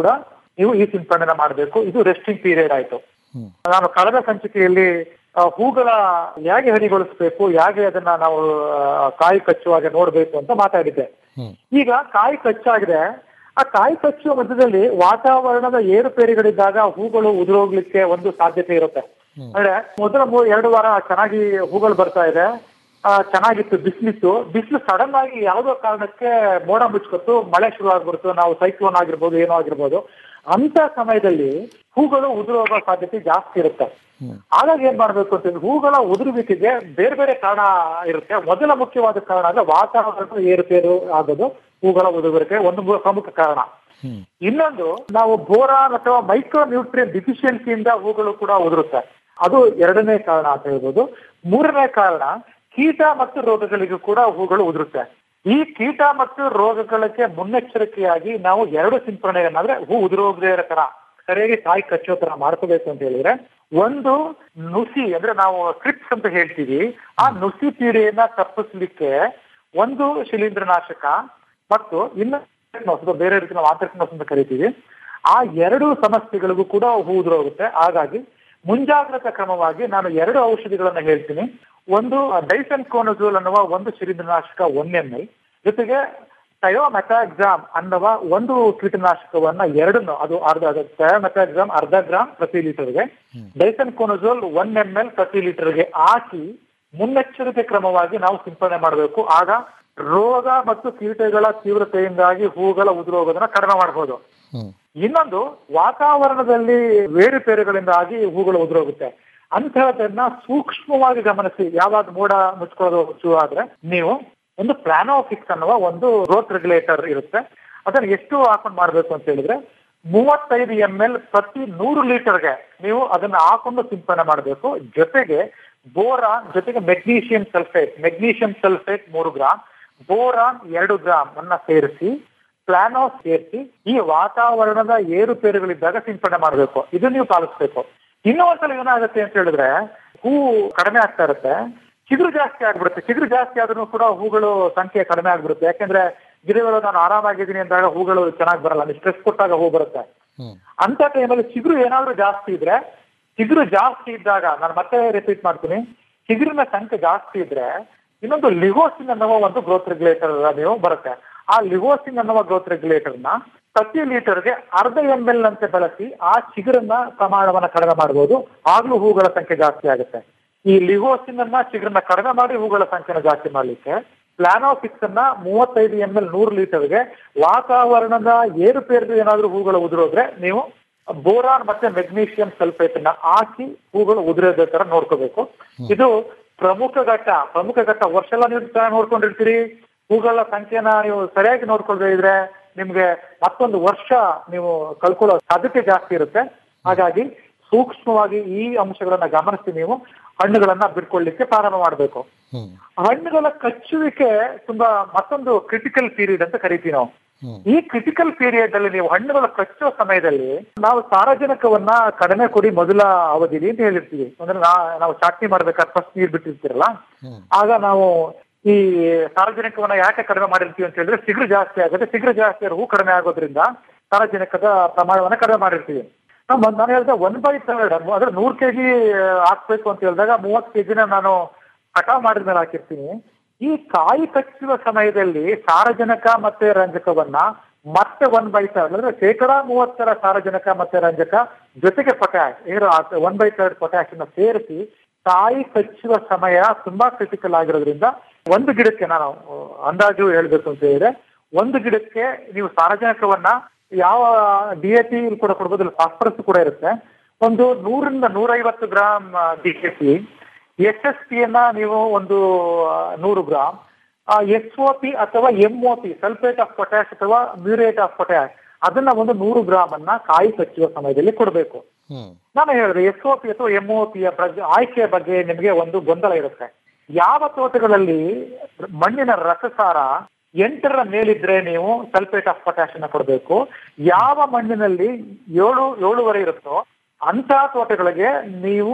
ನೀವು ಈ ಸಿಂಪಡಣೆ ಮಾಡಬೇಕು ಇದು ರೆಸ್ಟಿಂಗ್ ಪೀರಿಯಡ್ ಆಯ್ತು ನಾನು ಕಳೆದ ಸಂಚಿಕೆಯಲ್ಲಿ ಆ, ಹೂಗಳ ಹೇಗೆ ಹನಿಗೊಳಿಸ್ಬೇಕು ಹೇಗೆ ಅದನ್ನ ನಾವು ಆ, ಕಾಯಿ ಕಚ್ಚುವಾಗ ನೋಡ್ಬೇಕು ಅಂತ ಮಾತಾಡಿದ್ದೆ ಈಗ ಕಾಯಿ ಕಚ್ಚಾಗಿದೆ ಆ ಕಾಯಿ ಕಚ್ಚುವ ಮಧ್ಯದಲ್ಲಿ ವಾತಾವರಣದ ಏರುಪೇರುಗಳಿದ್ದಾಗ ಹೂಗಳು ಉದುರೋಗ್ಲಿಕ್ಕೆ ಒಂದು ಸಾಧ್ಯತೆ ಇರುತ್ತೆ ಅಂದ್ರೆ ಮೊದಲ ಮೂ- ಎರಡು ವಾರ ಚೆನ್ನಾಗಿ ಹೂಗಳು ಬರ್ತಾ ಇದೆ ಆ, ಚೆನ್ನಾಗಿತ್ತು ಬಿಸಿಲಿತ್ತು ಬಿಸಿಲು ಸಡನ್ ಆಗಿ ಯಾವುದೋ ಕಾರಣಕ್ಕೆ ಮೋಡ ಮುಚ್ಕೊತ್ತು ಮಳೆ ಶುರು ಆಗ್ಬಿಡ್ತು ನಾವು ಸೈಕ್ಲೋನ್ ಆಗಿರ್ಬೋದು ಏನೋ ಆಗಿರ್ಬೋದು ಅಂತ ಸಮಯದಲ್ಲಿ ಹೂಗಳು ಉದುರೋಗೋ ಸಾಧ್ಯತೆ ಜಾಸ್ತಿ ಇರುತ್ತೆ ಹಾಗಾಗಿ ಏನ್ ಮಾಡ್ಬೇಕು ಅಂತಂದ್ರೆ ಹೂಗಳ ಉದುರುವಿಕೆಗೆ ಬೇರೆ ಬೇರೆ ಕಾರಣ ಇರುತ್ತೆ ಮೊದಲ ಮುಖ್ಯವಾದ ಕಾರಣ ಅಂದ್ರೆ ವಾತಾವರಣ ಏರುಪೇರು ಆಗೋದು ಹೂಗಳ ಉದುರುವಿಕೆ ಒಂದು ಮು- ಪ್ರಮುಖ ಕಾರಣ ಇನ್ನೊಂದು ನಾವು ಬೋರಾನ್ ಅಥವಾ ಮೈಕ್ರೋ ನ್ಯೂಟ್ರಿಯನ್ ಡಿಫಿಷಿಯನ್ಸಿಯಿಂದ ಹೂಗಳು ಕೂಡ ಉದುರುತ್ತೆ ಅದು ಎರಡನೇ ಕಾರಣ ಅಂತ ಹೇಳ್ಬೋದು ಮೂರನೇ ಕಾರಣ ಕೀಟ ಮತ್ತು ರೋಗಗಳಿಗೂ ಕೂಡ ಹೂಗಳು ಉದುರುತ್ತೆ ಈ ಕೀಟ ಮತ್ತು ರೋಗಗಳಿಗೆ ಮುನ್ನೆಚ್ಚರಿಕೆಯಾಗಿ ನಾವು ಎರಡು ಸಿಂಪರಣೆಗಳನ್ನ ಅಂದ್ರೆ ಹೂ ಉದುರೋಗದೇ ಇರೋ ತರ ಸರಿಯಾಗಿ ಕಾಯಿ ಕಚ್ಚೋ ತರ ಮಾಡ್ಕೋಬೇಕು ಅಂತ ಹೇಳಿದ್ರೆ ಒಂದು ನುಸಿ ಅಂದ್ರೆ ನಾವು ಕ್ರಿಪ್ಸ್ ಅಂತ ಹೇಳ್ತೀವಿ ಆ ನುಸಿ ಪೀಡೆಯನ್ನ ತಪ್ಪಿಸ್ಲಿಕ್ಕೆ ಒಂದು ಶಿಲೀಂಧ್ರನಾಶಕ ಮತ್ತು ಇನ್ನು ಅಥವಾ ಬೇರೆ ರೀತಿ ನಾವು ಆಂತರಿಕ ಅಂತ ಕರಿತೀವಿ ಆ ಎರಡು ಸಮಸ್ಯೆಗಳಿಗೂ ಕೂಡ ಹೂ ಉದುರೋಗುತ್ತೆ ಹಾಗಾಗಿ ಮುಂಜಾಗ್ರತಾ ಕ್ರಮವಾಗಿ ನಾನು ಎರಡು ಔಷಧಿಗಳನ್ನ ಹೇಳ್ತೀನಿ ಒಂದು ಡೈಸನ್ ಕೋನಜೋಲ್ ಅನ್ನುವ ಒಂದು ಶಿಲೀಂಧ್ರನಾಶಕ ಒನ್ ಎಂ ಎಲ್ ಜೊತೆಗೆ ಥಯೋಮೆಥಾಕ್ಸಾಮ್ ಅನ್ನುವ ಒಂದು ಕೀಟನಾಶಕವನ್ನ ಎರಡನ್ನು ಅದು ಅರ್ಧ ಅದು ಥಯೋಮೆಥಾಕ್ಸಾಮ್ ಅರ್ಧ ಗ್ರಾಮ್ ಪ್ರತಿ ಲೀಟರ್ಗೆ difenoconazole one M L ಪ್ರತಿ ಲೀಟರ್ಗೆ ಹಾಕಿ ಮುನ್ನೆಚ್ಚರಿಕೆ ಕ್ರಮವಾಗಿ ನಾವು ಸಿಂಪಡಣೆ ಮಾಡಬೇಕು ಆಗ ರೋಗ ಮತ್ತು ಕೀಟಗಳ ತೀವ್ರತೆಯಿಂದಾಗಿ ಹೂಗಳ ಉದುರೋಗೋದನ್ನ ಕಡಿಮೆ ಮಾಡಬಹುದು ಇನ್ನೊಂದು ವಾತಾವರಣದಲ್ಲಿ ಏರುಪೇರುಗಳಿಂದಾಗಿ ಹೂಗಳು ಉದುರೋಗುತ್ತೆ ಅಂತಹದನ್ನ ಸೂಕ್ಷ್ಮವಾಗಿ ಗಮನಿಸಿ ಯಾವಾಗ ಮೋಡ ಮುಚ್ಕೊಳ್ಳೋದು ಶುರು ಆದ್ರೆ ನೀವು ಒಂದು ಪ್ಲಾನೋಫಿಕ್ಸ್ ಅನ್ನುವ ಒಂದು ಗ್ರೋತ್ ರೆಗ್ಯುಲೇಟರ್ ಇರುತ್ತೆ ಅದನ್ನ ಎಷ್ಟು ಹಾಕೊಂಡು ಮಾಡ್ಬೇಕು ಅಂತ ಹೇಳಿದ್ರೆ ಮೂವತ್ತೈದು ಎಂ ಎಲ್ ಪ್ರತಿ ನೂರು ಲೀಟರ್ಗೆ ನೀವು ಅದನ್ನ ಹಾಕೊಂಡು ಸಿಂಪಡಣೆ ಮಾಡಬೇಕು ಜೊತೆಗೆ ಬೋರಾನ್ ಜೊತೆಗೆ ಮೆಗ್ನೀಷಿಯಂ ಸಲ್ಫೇಟ್ ಮೆಗ್ನೀಷಿಯಂ ಸಲ್ಫೇಟ್ ಮೂರು ಗ್ರಾಮ್ ಬೋರಾನ್ ಎರಡು ಗ್ರಾಮ್ ಅನ್ನ ಸೇರಿಸಿ ಪ್ಲಾನೋ ಸೇರಿಸಿ ಈ ವಾತಾವರಣದ ಏರುಪೇರುಗಳಿದ್ದಾಗ ಸಿಂಪಡಣೆ ಮಾಡಬೇಕು ಇದು ನೀವು ಪಾಲಿಸ್ಬೇಕು ಇನ್ನೂ ಒಂದ್ಸಲ ಏನಾಗುತ್ತೆ ಅಂತ ಹೇಳಿದ್ರೆ ಹೂ ಕಡಿಮೆ ಆಗ್ತಾ ಇರುತ್ತೆ ಚಿಗುರು ಜಾಸ್ತಿ ಆಗ್ಬಿಡುತ್ತೆ ಚಿಗುರು ಜಾಸ್ತಿ ಆದ್ರೂ ಕೂಡ ಹೂಗಳು ಸಂಖ್ಯೆ ಕಡಿಮೆ ಆಗ್ಬಿಡುತ್ತೆ ಯಾಕೆಂದ್ರೆ ಗಿಡಗಳು ನಾನು ಆರಾಮಾಗಿದ್ದೀನಿ ಅಂದಾಗ ಹೂಗಳು ಚೆನ್ನಾಗಿ ಬರಲ್ಲ ನೀವು ಸ್ಟ್ರೆಸ್ ಕೊಟ್ಟಾಗ ಹೂ ಬರುತ್ತೆ ಅಂತ ಟೈಮಲ್ಲಿ ಚಿಗುರು ಏನಾದ್ರೂ ಜಾಸ್ತಿ ಇದ್ರೆ ಚಿಗುರು ಜಾಸ್ತಿ ಇದ್ದಾಗ ನಾನು ಮತ್ತೆ ರಿಪೀಟ್ ಮಾಡ್ತೀನಿ ಚಿಗುರಿನ ಸಂಖ್ಯೆ ಜಾಸ್ತಿ ಇದ್ರೆ ಇನ್ನೊಂದು ಲಿಗೋಸಿನ್ ಅನ್ನುವ ಒಂದು ಗ್ರೋತ್ ರೆಗ್ಯುಲೇಟರ್ ನೀವು ಬರುತ್ತೆ ಆ ಲಿಗೋಸಿನ್ ಅನ್ನುವ ಗ್ರೋತ್ ರೆಗ್ಯುಲೇಟರ್ ನ ಪ್ರತಿ ಲೀಟರ್ಗೆ ಅರ್ಧ ಎಂ ಎಲ್ ನಂತೆ ಬಳಸಿ ಆ ಚಿಗುರನ್ನ ಪ್ರಮಾಣವನ್ನ ಕಡಿಮೆ ಮಾಡಬಹುದು ಆಗ್ಲೂ ಹೂಗಳ ಸಂಖ್ಯೆ ಜಾಸ್ತಿ ಆಗುತ್ತೆ ಈ ಲಿಗೋಸಿನ್ ಅನ್ನ ಚಿಗುರನ್ನ ಕಡಿಮೆ ಮಾಡಿ ಹೂಗಳ ಸಂಖ್ಯೆನ ಜಾಸ್ತಿ ಮಾಡ್ಲಿಕ್ಕೆ ಪ್ಲಾನೋಫಿಕ್ಸ್ ಅನ್ನ ಮೂವತ್ತೈದು ಎಂ ಎಲ್ ನೂರು ಲೀಟರ್ಗೆ ವಾತಾವರಣದ ಏರುಪೇರು ಏನಾದ್ರೂ ಹೂಗಳು ಉದುರೋದ್ರೆ ನೀವು ಬೋರಾನ್ ಮತ್ತೆ ಮೆಗ್ನೀಷಿಯಂ ಸಲ್ಫೇಟ್ ಅನ್ನ ಹಾಕಿ ಹೂಗಳು ಉದುರೋದ ತರ ನೋಡ್ಕೋಬೇಕು ಇದು ಪ್ರಮುಖ ಘಟ್ಟ ಪ್ರಮುಖ ಘಟ್ಟ ವರ್ಷ ಎಲ್ಲ ನೀವು ಚೆನ್ನಾಗಿ ನೋಡ್ಕೊಂಡಿರ್ತೀರಿ ಹೂಗಳ ಸಂಖ್ಯೆನ ನೀವು ಸರಿಯಾಗಿ ನೋಡ್ಕೊಳ್ದೇ ಇದ್ರೆ ನಿಮ್ಗೆ ಮತ್ತೊಂದು ವರ್ಷ ನೀವು ಕಳ್ಕೊಳ್ಳೋ ಸಾಧ್ಯತೆ ಜಾಸ್ತಿ ಇರುತ್ತೆ ಹಾಗಾಗಿ ಸೂಕ್ಷ್ಮವಾಗಿ ಈ ಅಂಶಗಳನ್ನ ಗಮನಿಸಿ ನೀವು ಹಣ್ಣುಗಳನ್ನ ಬಿಟ್ಕೊಳ್ಳಿಕ್ಕೆ ಪ್ರಾರಂಭ ಮಾಡಬೇಕು ಹಣ್ಣುಗಳ ಕಚ್ಚುವಿಕೆ ತುಂಬಾ ಮತ್ತೊಂದು ಕ್ರಿಟಿಕಲ್ ಪೀರಿಯಡ್ ಅಂತ ಕರಿತೀವಿ ನಾವು ಈ ಕ್ರಿಟಿಕಲ್ ಪೀರಿಯಡ್ ಅಲ್ಲಿ ನೀವು ಹಣ್ಣುಗಳ ಕಚ್ಚುವ ಸಮಯದಲ್ಲಿ ನಾವು ಸಾರಜನಕವನ್ನ ಕಡಿಮೆ ಕೊಡಿ ಮೊದಲ ಅವಧಿಲಿ ಅಂತ ಹೇಳಿರ್ತೀವಿ ಅಂದ್ರೆ ನಾ- ನಾವು ಚಾಟ್ನಿ ಮಾಡ್ಬೇಕಾದ್ರೆ ಫಸ್ಟ್ ನೀರ್ ಬಿಟ್ಟಿರ್ತೀರಲ್ಲ ಆಗ ನಾವು ಈ ಸಾರಜನಕವನ್ನ ಯಾಕೆ ಕಡಿಮೆ ಮಾಡಿರ್ತೀವಿ ಅಂತ ಹೇಳಿದ್ರೆ ಸಿಗುರು ಜಾಸ್ತಿ ಆಗುತ್ತೆ ಸಿಗುರು ಜಾಸ್ತಿ ಆದ್ರೆ ಹೂ ಕಡಿಮೆ ಆಗೋದ್ರಿಂದ ಸಾರಜನಕದ ಪ್ರಮಾಣವನ್ನ ಕಡಿಮೆ ಮಾಡಿರ್ತೀವಿ ನಾವು ಮೊದ್ಲು ನಾನು ಹೇಳಿದೆ ಒನ್ ಬೈ ಥರ್ಡ್ ಅಂದ್ರೆ ನೂರ್ ಕೆಜಿ ಹಾಕ್ಬೇಕು ಅಂತ ಹೇಳಿದಾಗ ಮೂವತ್ತು ಕೆಜಿನ ನಾನು ಕಟಾವ್ ಮಾಡಿದ ಮೇಲೆ ಹಾಕಿರ್ತೀನಿ ಈ ಕಾಯಿ ಕಚ್ಚುವ ಸಮಯದಲ್ಲಿ ಸಾರಜನಕ ಮತ್ತೆ ರಂಜಕವನ್ನ ಮತ್ತೆ ಒನ್ ಬೈ ಥರ್ಡ್ ಅಂದ್ರೆ ಶೇಕಡಾ ಮೂವತ್ತರ ಸಾರಜನಕ ಮತ್ತೆ ರಂಜಕ ಜೊತೆಗೆ ಪೊಟ್ಯಾಶ್ ಏನು ಒನ್ ಬೈ ಥರ್ಡ್ ಪೊಟ್ಯಾಶ್ ಅನ್ನ ಸೇರಿಸಿ ಕಾಯಿ ಕಚ್ಚುವ ಸಮಯ ತುಂಬಾ ಕ್ರಿಟಿಕಲ್ ಆಗಿರೋದ್ರಿಂದ ಒಂದು ಗಿಡಕ್ಕೆ ನಾನು ಆ, ಅಂದಾಜು ಹೇಳ್ಬೇಕು ಅಂತ ಹೇಳಿದ್ರೆ ಒಂದು ಗಿಡಕ್ಕೆ ನೀವು ಸಾರಜನಕವನ್ನ ಯಾವ ಡಿ ಎ ಪಿ ಕೂಡ ಕೊಡ್ಬೋದು ಫಾಸ್ಫರಸ್ ಕೂಡ ಇರುತ್ತೆ ಒಂದು ನೂರಿಂದ ನೂರೈವತ್ತು gram D A P S S P ಅನ್ನ ನೀವು ಒಂದು ಆ, ನೂರು ಗ್ರಾಮ್ ಎಸ್ ಒ ಪಿ ಅಥವಾ M O P sulphate of potash ಅಥವಾ ಮ್ಯೂರೇಟ್ ಆಫ್ ಪೊಟ್ಯಾಶ್ ಅದನ್ನ ಒಂದು ನೂರು ಗ್ರಾಮ್ ಅನ್ನ ಕಾಯಿ ಕಚ್ಚುವ ಸಮಯದಲ್ಲಿ ಕೊಡಬೇಕು ನಾನು ಹೇಳಿದೆ ಎಸ್ ಒ ಪಿ ಅಥವಾ ಎಂ ಒ ಪಿಯ ಬಗ್ಗೆ ಆಯ್ಕೆಯ ಬಗ್ಗೆ ನಿಮಗೆ ಒಂದು ಗೊಂದಲ ಇರುತ್ತೆ ಯಾವ ತೋಟಗಳಲ್ಲಿ ಮಣ್ಣಿನ ರಸಸಾರ ಎಂಟರ ಮೇಲಿದ್ರೆ ನೀವು ಸಲ್ಫೇಟ್ ಆಫ್ ಪೊಟ್ಯಾಶ್ ಅನ್ನ ಕೊಡಬೇಕು ಯಾವ ಮಣ್ಣಿನಲ್ಲಿ ಏಳು ಏಳುವರೆ ಇರುತ್ತೋ ಅಂತ ತೋಟಗಳಿಗೆ ನೀವು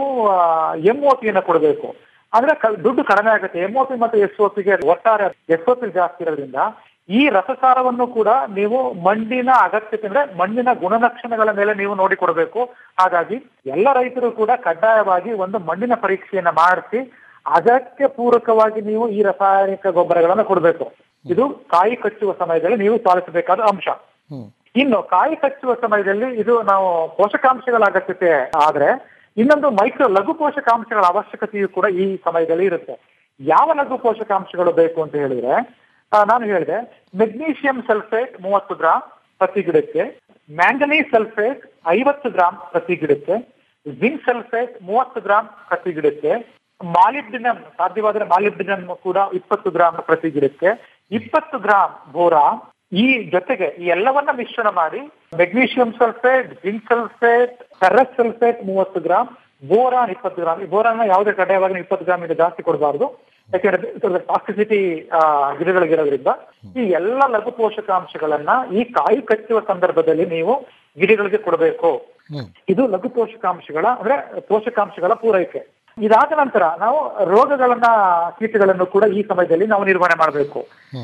ಎಂ ಒ ಪಿಯನ್ನ ಕೊಡಬೇಕು ಅಂದ್ರೆ ಕ- ದುಡ್ಡು ಕಡಿಮೆ ಆಗುತ್ತೆ ಎಂ ಒ ಪಿ ಮತ್ತು ಎಸ್ ಒ ಪಿಗೆ ಒಟ್ಟಾರೆ ಎಸ್ ಒ ಪಿ ಜಾಸ್ತಿ ಇರೋದ್ರಿಂದ ಈ ರಸಸಾರವನ್ನು ಕೂಡ ನೀವು ಮಣ್ಣಿನ ಅಗತ್ಯತೆ ಅಂದ್ರೆ ಮಣ್ಣಿನ ಗುಣಲಕ್ಷಣಗಳ ಮೇಲೆ ನೀವು ನೋಡಿಕೊಡ್ಬೇಕು ಹಾಗಾಗಿ ಎಲ್ಲ ರೈತರು ಕೂಡ ಕಡ್ಡಾಯವಾಗಿ ಒಂದು ಮಣ್ಣಿನ ಪರೀಕ್ಷೆಯನ್ನ ಮಾಡಿಸಿ ಅದಕ್ಕೆ ಪೂರಕವಾಗಿ ನೀವು ಈ ರಾಸಾಯನಿಕ ಗೊಬ್ಬರಗಳನ್ನ ಕೊಡಬೇಕು ಇದು ಕಾಯಿ ಕಚ್ಚುವ ಸಮಯದಲ್ಲಿ ನೀವು ಪಾಲಿಸಬೇಕಾದ ಅಂಶ ಇನ್ನು ಕಾಯಿ ಕಚ್ಚುವ ಸಮಯದಲ್ಲಿ ಇದು ನಾವು ಪೋಷಕಾಂಶಗಳ ಅಗತ್ಯತೆ ಆದ್ರೆ ಇನ್ನೊಂದು ಮೈಕ್ರೋ ಲಘು ಪೋಷಕಾಂಶಗಳ ಅವಶ್ಯಕತೆಯು ಕೂಡ ಈ ಸಮಯದಲ್ಲಿ ಇರುತ್ತೆ ಯಾವ ಲಘು ಪೋಷಕಾಂಶಗಳು ಬೇಕು ಅಂತ ಹೇಳಿದ್ರೆ ಆ, ನಾನು ಹೇಳಿದೆ ಮೆಗ್ನೀಷಿಯಂ ಸಲ್ಫೇಟ್ ಮೂವತ್ತು ಗ್ರಾಂ ಪ್ರತಿ ಗಿಡಕ್ಕೆ ಮ್ಯಾಂಗನೀಸ್ ಸಲ್ಫೇಟ್ ಐವತ್ತು ಗ್ರಾಂ ಪ್ರತಿ ಗಿಡಕ್ಕೆ ಜಿಂಕ್ ಸಲ್ಫೇಟ್ ಮೂವತ್ತು ಗ್ರಾಂ ಪ್ರತಿ ಗಿಡಕ್ಕೆ ಮಾಲಿಬ್ಡಿನಮ್ ಸಾಧ್ಯವಾದರೆ ಮಾಲಿಬ್ಡಿನಮ್ ಕೂಡ ಇಪ್ಪತ್ತು ಗ್ರಾಂ ಪ್ರತಿ ಗಿಡಕ್ಕೆ ಇಪ್ಪತ್ತು ಗ್ರಾಂ ಬೋರಾ ಈ ಜೊತೆಗೆ ಈ ಎಲ್ಲವನ್ನ ಮಿಶ್ರಣ ಮಾಡಿ magnesium sulphate zinc sulphate ferrous sulphate ಮೂವತ್ತು ಗ್ರಾಂ ಬೋರಾನ್ ಇಪ್ಪತ್ತು ಗ್ರಾಮ್ ಈ ಬೋರಾನ್ ಯಾವುದೇ ಕಡ್ಡಾಯವಾಗಿ ಇಪ್ಪತ್ತು ಗ್ರಾಮ್ ಇಂದ ಜಾಸ್ತಿ ಕೊಡಬಾರ್ದು ಯಾಕೆಂದ್ರೆ ಟಾಕ್ಸಿಸಿಟಿ ಗಿಡಗಳಿಗಿರೋದ್ರಿಂದ ಈ ಎಲ್ಲ ಲಘು ಪೋಷಕಾಂಶಗಳನ್ನ ಈ ಕಾಯಿ ಕಚ್ಚುವ ಸಂದರ್ಭದಲ್ಲಿ ನೀವು ಗಿಡಗಳಿಗೆ ಕೊಡಬೇಕು ಇದು ಲಘು ಪೋಷಕಾಂಶಗಳ ಅಂದ್ರೆ ಪೋಷಕಾಂಶಗಳ ಪೂರೈಕೆ ಇದಾದ ನಂತರ ನಾವು ರೋಗಗಳನ್ನ ಕೀಟಗಳನ್ನು ಕೂಡ ಈ ಸಮಯದಲ್ಲಿ ನಾವು ನಿರ್ವಹಣೆ ಮಾಡಬೇಕು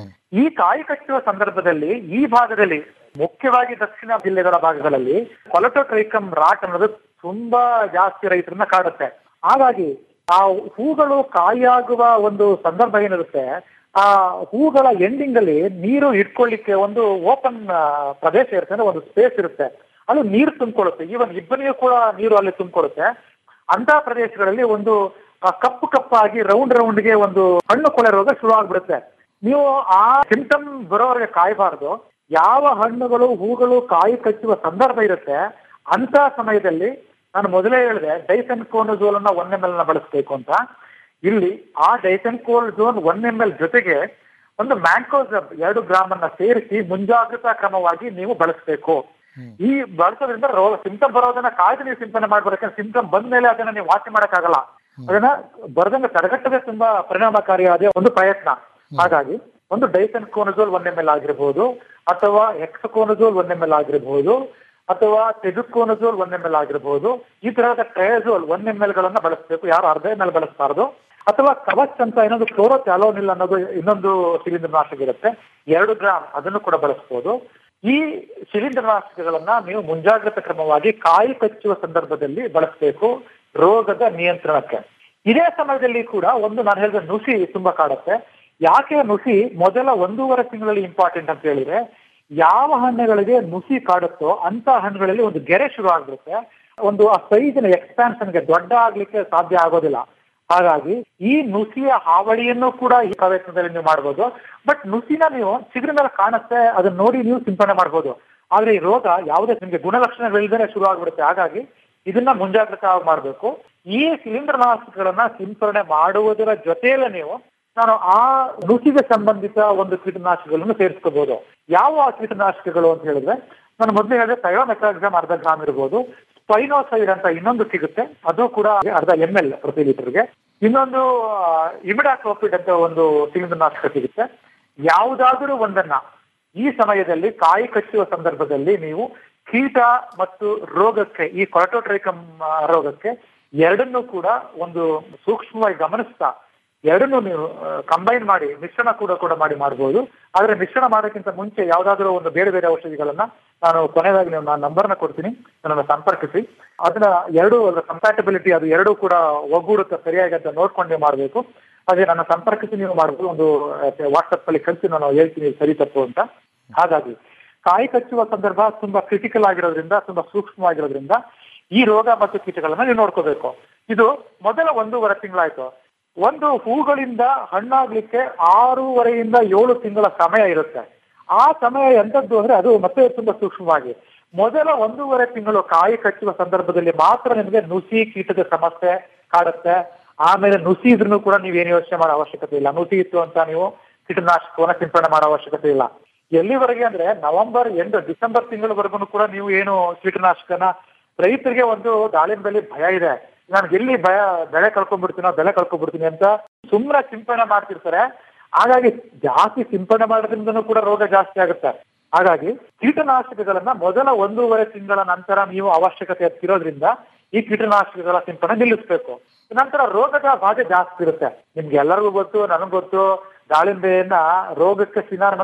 ಈ ಕಾಯಿ ಕಚ್ಚುವ ಸಂದರ್ಭದಲ್ಲಿ ಈ ಭಾಗದಲ್ಲಿ ಮುಖ್ಯವಾಗಿ ದಕ್ಷಿಣ ಜಿಲ್ಲೆಗಳ ಭಾಗಗಳಲ್ಲಿ ಕೊಲಟೋಟ್ರೈಕಮ್ ರಾಟ್ ಅನ್ನೋದು ತುಂಬಾ ಜಾಸ್ತಿ ರೈತರನ್ನ ಕಾಡುತ್ತೆ ಹಾಗಾಗಿ ಆ ಹೂಗಳು ಕಾಯಿಯಾಗುವ ಒಂದು ಸಂದರ್ಭ ಏನಿರುತ್ತೆ ಆ ಹೂಗಳ ಎಂಡಿಂಗ್ ಅಲ್ಲಿ ನೀರು ಇಟ್ಕೊಳ್ಳಿಕ್ಕೆ ಒಂದು ಓಪನ್ ಪ್ರದೇಶ ಇರುತ್ತೆ ಅಂದ್ರೆ ಒಂದು ಸ್ಪೇಸ್ ಇರುತ್ತೆ ಅಲ್ಲಿ ನೀರು ತುಂಬಿಕೊಳ್ಳುತ್ತೆ ಈವನ್ ಇಬ್ಬನಿಗೂ ಕೂಡ ನೀರು ಅಲ್ಲಿ ತುಂಬಿಕೊಳ್ಳುತ್ತೆ ಅಂತ ಪ್ರದೇಶಗಳಲ್ಲಿ ಒಂದು ಆ, ಕಪ್ಪು ಕಪ್ಪಾಗಿ ರೌಂಡ್ ರೌಂಡ್ಗೆ ಒಂದು ಹಣ್ಣು ಕೊಳೆ ರೋಗ ಶುರು ಆಗ್ಬಿಡುತ್ತೆ ನೀವು ಆ ಸಿಂಟಮ್ ಬರೋವರೆಗೆ ಕಾಯಬಾರ್ದು ಯಾವ ಹಣ್ಣುಗಳು ಹೂಗಳು ಕಾಯಿ ಕಚ್ಚುವ ಸಂದರ್ಭ ಇರುತ್ತೆ ಅಂತ ಸಮಯದಲ್ಲಿ ನಾನು ಮೊದಲೇ ಹೇಳಿದೆ ಡೈಸನ್ ಕೋನೋಜೋಲ್ ಅನ್ನ ಒನ್ ಎಂ ಎಲ್ ನ ಬಳಸಬೇಕು ಅಂತ ಇಲ್ಲಿ ಆ ಡೈಸನ್ ಜೋನ್ ಒನ್ ಎಂ ಎಲ್ ಜೊತೆಗೆ ಒಂದು ಮ್ಯಾಂಕೋಸಬ್ ಎರಡು ಗ್ರಾಮ್ ಅನ್ನ ಸೇರಿಸಿ ಮುಂಜಾಗ್ರತಾ ಕ್ರಮವಾಗಿ ನೀವು ಬಳಸಬೇಕು ಈ ಬಳಸೋದ್ರಿಂದ ರೋಗ ಸಿಂಟಮ್ ಬರೋದನ್ನ ಕಾಯ್ದು ನೀವು ಸಿಂಪಡಣೆ ಮಾಡ್ಬೇಕು ಸಿಂಟಮ್ ಬಂದ ಮೇಲೆ ಅದನ್ನ ನೀವು ವಾಸಿ ಮಾಡಕ್ಕಾಗಲ್ಲ ಅದನ್ನ ಬರದಂಗ ತಡೆಗಟ್ಟದೆ ತುಂಬಾ ಪರಿಣಾಮಕಾರಿಯಾದ ಒಂದು ಪ್ರಯತ್ನ ಹಾಗಾಗಿ ಒಂದು difenoconazole one M L ಆಗಿರಬಹುದು ಅಥವಾ ಎಕ್ಸಕೋನಜೋಲ್ ಒನ್ ಎಂ ಎಲ್ ಆಗಿರಬಹುದು ಅಥವಾ ಟೆಜುಕೋನಜೋಲ್ ಒನ್ ಎಂ ಎಲ್ ಆಗಿರಬಹುದು ಈ ತರಹದ ಟ್ರಯಜೋಲ್ ಒನ್ ಎಂ ಎಲ್ ಗಳನ್ನ ಬಳಸಬೇಕು ಯಾರು ಅರ್ಧ ಎಂ ಎಲ್ ಬಳಸಬಾರದು ಅಥವಾ ಕವಚ್ ಅಂತ ಇನ್ನೊಂದು ಕ್ಲೋರೋಥ್ಯಾಲೋನಿಲ್ ಅನ್ನೋದು ಇನ್ನೊಂದು ಶಿಲೀಂಧ್ರನಾಶಕ ಇರುತ್ತೆ ಎರಡು ಗ್ರಾಮ್ ಅದನ್ನು ಕೂಡ ಬಳಸಬಹುದು ಈ ಶಿಲೀಂಧ್ರನಾಶಕಗಳನ್ನ ನೀವು ಮುಂಜಾಗ್ರತಾ ಕ್ರಮವಾಗಿ ಕಾಯಿ ಕಚ್ಚುವ ಸಂದರ್ಭದಲ್ಲಿ ಬಳಸಬೇಕು ರೋಗದ ನಿಯಂತ್ರಣಕ್ಕೆ ಇದೇ ಸಮಯದಲ್ಲಿ ಕೂಡ ಒಂದು ನಾನು ಹೇಳಿದ ನುಸಿ ತುಂಬಾ ಕಾಡುತ್ತೆ ಯಾಕೆ ನುಸಿ ಮೊದಲ ಒಂದೂವರೆ ತಿಂಗಳಲ್ಲಿ ಇಂಪಾರ್ಟೆಂಟ್ ಅಂತ ಹೇಳಿದ್ರೆ ಯಾವ ಹಣ್ಣುಗಳಿಗೆ ನುಸಿ ಕಾಡುತ್ತೋ ಅಂತ ಹಣ್ಣುಗಳಲ್ಲಿ ಒಂದು ಗೆರೆ ಶುರು ಆಗ್ಬಿಡುತ್ತೆ ಒಂದು ಆ ಸೈಜಿನ ಎಕ್ಸ್ಪಾನ್ಷನ್ಗೆ ದೊಡ್ಡ ಆಗ್ಲಿಕ್ಕೆ ಸಾಧ್ಯ ಆಗೋದಿಲ್ಲ ಹಾಗಾಗಿ ಈ ನುಸಿಯ ಹಾವಳಿಯನ್ನು ಕೂಡ ಈ ಪ್ರಯತ್ನದಲ್ಲಿ ನೀವು ಮಾಡ್ಬೋದು ಬಟ್ ನುಸಿನ ನೀವು ಚಿಗುರಿನ ಮೇಲೆ ಕಾಣುತ್ತೆ ಅದನ್ನ ನೋಡಿ ನೀವು ಸಿಂಪಡಣೆ ಮಾಡ್ಬೋದು ಆದ್ರೆ ಈ ರೋಗ ಯಾವುದೇ ನಿಮಗೆ ಗುಣಲಕ್ಷಣಗಳಿಲ್ಲದೆ ಶುರು ಆಗ್ಬಿಡುತ್ತೆ ಹಾಗಾಗಿ ಇದನ್ನ ಮುಂಜಾಗ್ರತಾ ಮಾಡಬೇಕು ಈ ಶಿಲೀಂಧ್ರನಾಶಕಗಳನ್ನ ಸಿಂಪಡಣೆ ಮಾಡುವುದರ ಜೊತೆಯಲ್ಲೇ ನೀವು ನಾನು ಆ ನುಸಿಗೆ ಸಂಬಂಧಿತ ಒಂದು ಕೀಟನಾಶಕಗಳನ್ನು ಸೇರಿಸ್ಕೋಬಹುದು ಯಾವ ಆ ಕೀಟನಾಶಕಗಳು ಅಂತ ಹೇಳಿದ್ರೆ ನಾನು ಮೊದಲೇ ಹೇಳಿದ್ರೆ ಥಯೋಮೆಥಾಕ್ಸಾಮ್ ಅರ್ಧ ಗ್ರಾಮ್ ಇರ್ಬೋದು ಸ್ಪೈನೋಸೈಡ್ ಅಂತ ಇನ್ನೊಂದು ಸಿಗುತ್ತೆ ಅದು ಕೂಡ ಅರ್ಧ ಎಂ ಎಲ್ ಪ್ರತಿ ಲೀಟರ್ಗೆ ಇನ್ನೊಂದು ಇಮಿಡಾಕ್ಲೋಪಿಡ್ ಅಂತ ಒಂದು ಶಿಲೀಂಧ್ರನಾಶಕ ಸಿಗುತ್ತೆ ಯಾವುದಾದರೂ ಒಂದನ್ನ ಈ ಸಮಯದಲ್ಲಿ ಕಾಯಿ ಕಚ್ಚುವ ಸಂದರ್ಭದಲ್ಲಿ ನೀವು ಕೀಟ ಮತ್ತು ರೋಗಕ್ಕೆ ಈ ಕೊರಟೋಟ್ರೈಕಮ್ ರೋಗಕ್ಕೆ ಎರಡನ್ನೂ ಕೂಡ ಒಂದು ಸೂಕ್ಷ್ಮವಾಗಿ ಗಮನಿಸ್ತಾ ಎರಡನ್ನೂ ನೀವು ಕಂಬೈನ್ ಮಾಡಿ ಮಿಶ್ರಣ ಕೂಡ ಕೂಡ ಮಾಡಿ ಮಾಡಬಹುದು ಆದ್ರೆ ಮಿಶ್ರಣ ಮಾಡೋಕ್ಕಿಂತ ಮುಂಚೆ ಯಾವ್ದಾದ್ರು ಒಂದು ಬೇರೆ ಬೇರೆ ಔಷಧಿಗಳನ್ನ ನಾನು ಕೊನೆಯದಾಗಿ ನೀವು ನಾನು ನಂಬರ್ನ ಕೊಡ್ತೀನಿ ನನ್ನನ್ನು ಸಂಪರ್ಕಿಸಿ ಅದನ್ನ ಎರಡು ಕಂಪ್ಯಾಟಬಿಲಿಟಿ ಅದು ಎರಡೂ ಕೂಡ ಒಗ್ಗೂಡುತ್ತೆ ಸರಿಯಾಗಿ ಅಂತ ನೋಡ್ಕೊಂಡು ನೀವು ಮಾಡಬೇಕು ಅದೇ ನನ್ನ ಸಂಪರ್ಕಿಸಿ ನೀವು ಮಾಡಬಹುದು ಒಂದು ವಾಟ್ಸಪ್ ಅಲ್ಲಿ ಕಳಿಸಿ ನಾನು ಹೇಳ್ತೀನಿ ಇದು ಸರಿ ತಪ್ಪು ಅಂತ ಹಾಗಾಗಿ ಕಾಯಿ ಕಚ್ಚುವ ಸಂದರ್ಭ ತುಂಬಾ ಕ್ರಿಟಿಕಲ್ ಆಗಿರೋದ್ರಿಂದ ತುಂಬಾ ಸೂಕ್ಷ್ಮವಾಗಿರೋದ್ರಿಂದ ಈ ರೋಗ ಮತ್ತು ಕೀಟಗಳನ್ನ ನೀವು ನೋಡ್ಕೋಬೇಕು ಇದು ಮೊದಲ ಒಂದೂವರೆ ತಿಂಗಳಾಯ್ತು ಒಂದು ಹೂಗಳಿಂದ ಹಣ್ಣಾಗ್ಲಿಕ್ಕೆ ಆರೂವರೆಯಿಂದ ಏಳು ತಿಂಗಳ ಸಮಯ ಇರುತ್ತೆ ಆ ಸಮಯ ಎಂತದ್ದು ಅಂದ್ರೆ ಅದು ಮತ್ತೆ ತುಂಬಾ ಸೂಕ್ಷ್ಮವಾಗಿ ಮೊದಲ ಒಂದೂವರೆ ತಿಂಗಳು ಕಾಯಿ ಕಚ್ಚುವ ಸಂದರ್ಭದಲ್ಲಿ ಮಾತ್ರ ನಿಮಗೆ ನುಸಿ ಕೀಟದ ಸಮಸ್ಯೆ ಕಾಡುತ್ತೆ ಆಮೇಲೆ ನುಸಿ ಇದ್ರೂ ಕೂಡ ನೀವೇನು ಯೋಚನೆ ಮಾಡೋ ಅವಶ್ಯಕತೆ ಇಲ್ಲ ನುಸಿ ಇತ್ತು ಅಂತ ನೀವು ಕೀಟನಾಶಕವನ್ನ ಸಿಂಪಡಣೆ ಮಾಡೋ ಅವಶ್ಯಕತೆ ಇಲ್ಲ ಎಲ್ಲಿವರೆಗೆ ಅಂದ್ರೆ ನವೆಂಬರ್ ಎಂಟು ಡಿಸೆಂಬರ್ ತಿಂಗಳವರೆಗೂ ಕೂಡ ನೀವು ಏನು ಕೀಟನಾಶಕನ ರೈತರಿಗೆ ಒಂದು ದಾಳಿಂಬೆಲಿ ಭಯ ಇದೆ ನಾನು ಎಲ್ಲಿ ಭಯ ಬೆಳೆ ಕಳ್ಕೊಂಡ್ಬಿಡ್ತೀನೋ ಬೆಳೆ ಕಳ್ಕೊಂಡ್ಬಿಡ್ತೀನಿ ಅಂತ ಸುಮ್ಮನೆ ಸಿಂಪಡಣೆ ಮಾಡ್ತಿರ್ತಾರೆ ಹಾಗಾಗಿ ಜಾಸ್ತಿ ಸಿಂಪಡಣೆ ಮಾಡೋದ್ರಿಂದನೂ ಕೂಡ ರೋಗ ಜಾಸ್ತಿ ಆಗುತ್ತೆ ಹಾಗಾಗಿ ಕೀಟನಾಶಕಗಳನ್ನ ಮೊದಲ ಒಂದೂವರೆ ತಿಂಗಳ ನಂತರ ನೀವು ಅವಶ್ಯಕತೆ ಇರೋದ್ರಿಂದ ಈ ಕೀಟನಾಶಕಗಳ ಸಿಂಪಡಣೆ ನಿಲ್ಲಿಸಬೇಕು ನಂತರ ರೋಗದ ಬಾಧೆ ಜಾಸ್ತಿ ಇರುತ್ತೆ ನಿಮ್ಗೆ ಎಲ್ಲರಿಗೂ ಗೊತ್ತು ನನಗ್ ಗೊತ್ತು ದಾಳಿಂಬೆಯನ್ನ ರೋಗಕ್ಕೆ ಸಿನಾರ್ ಅಂದ್ರೆ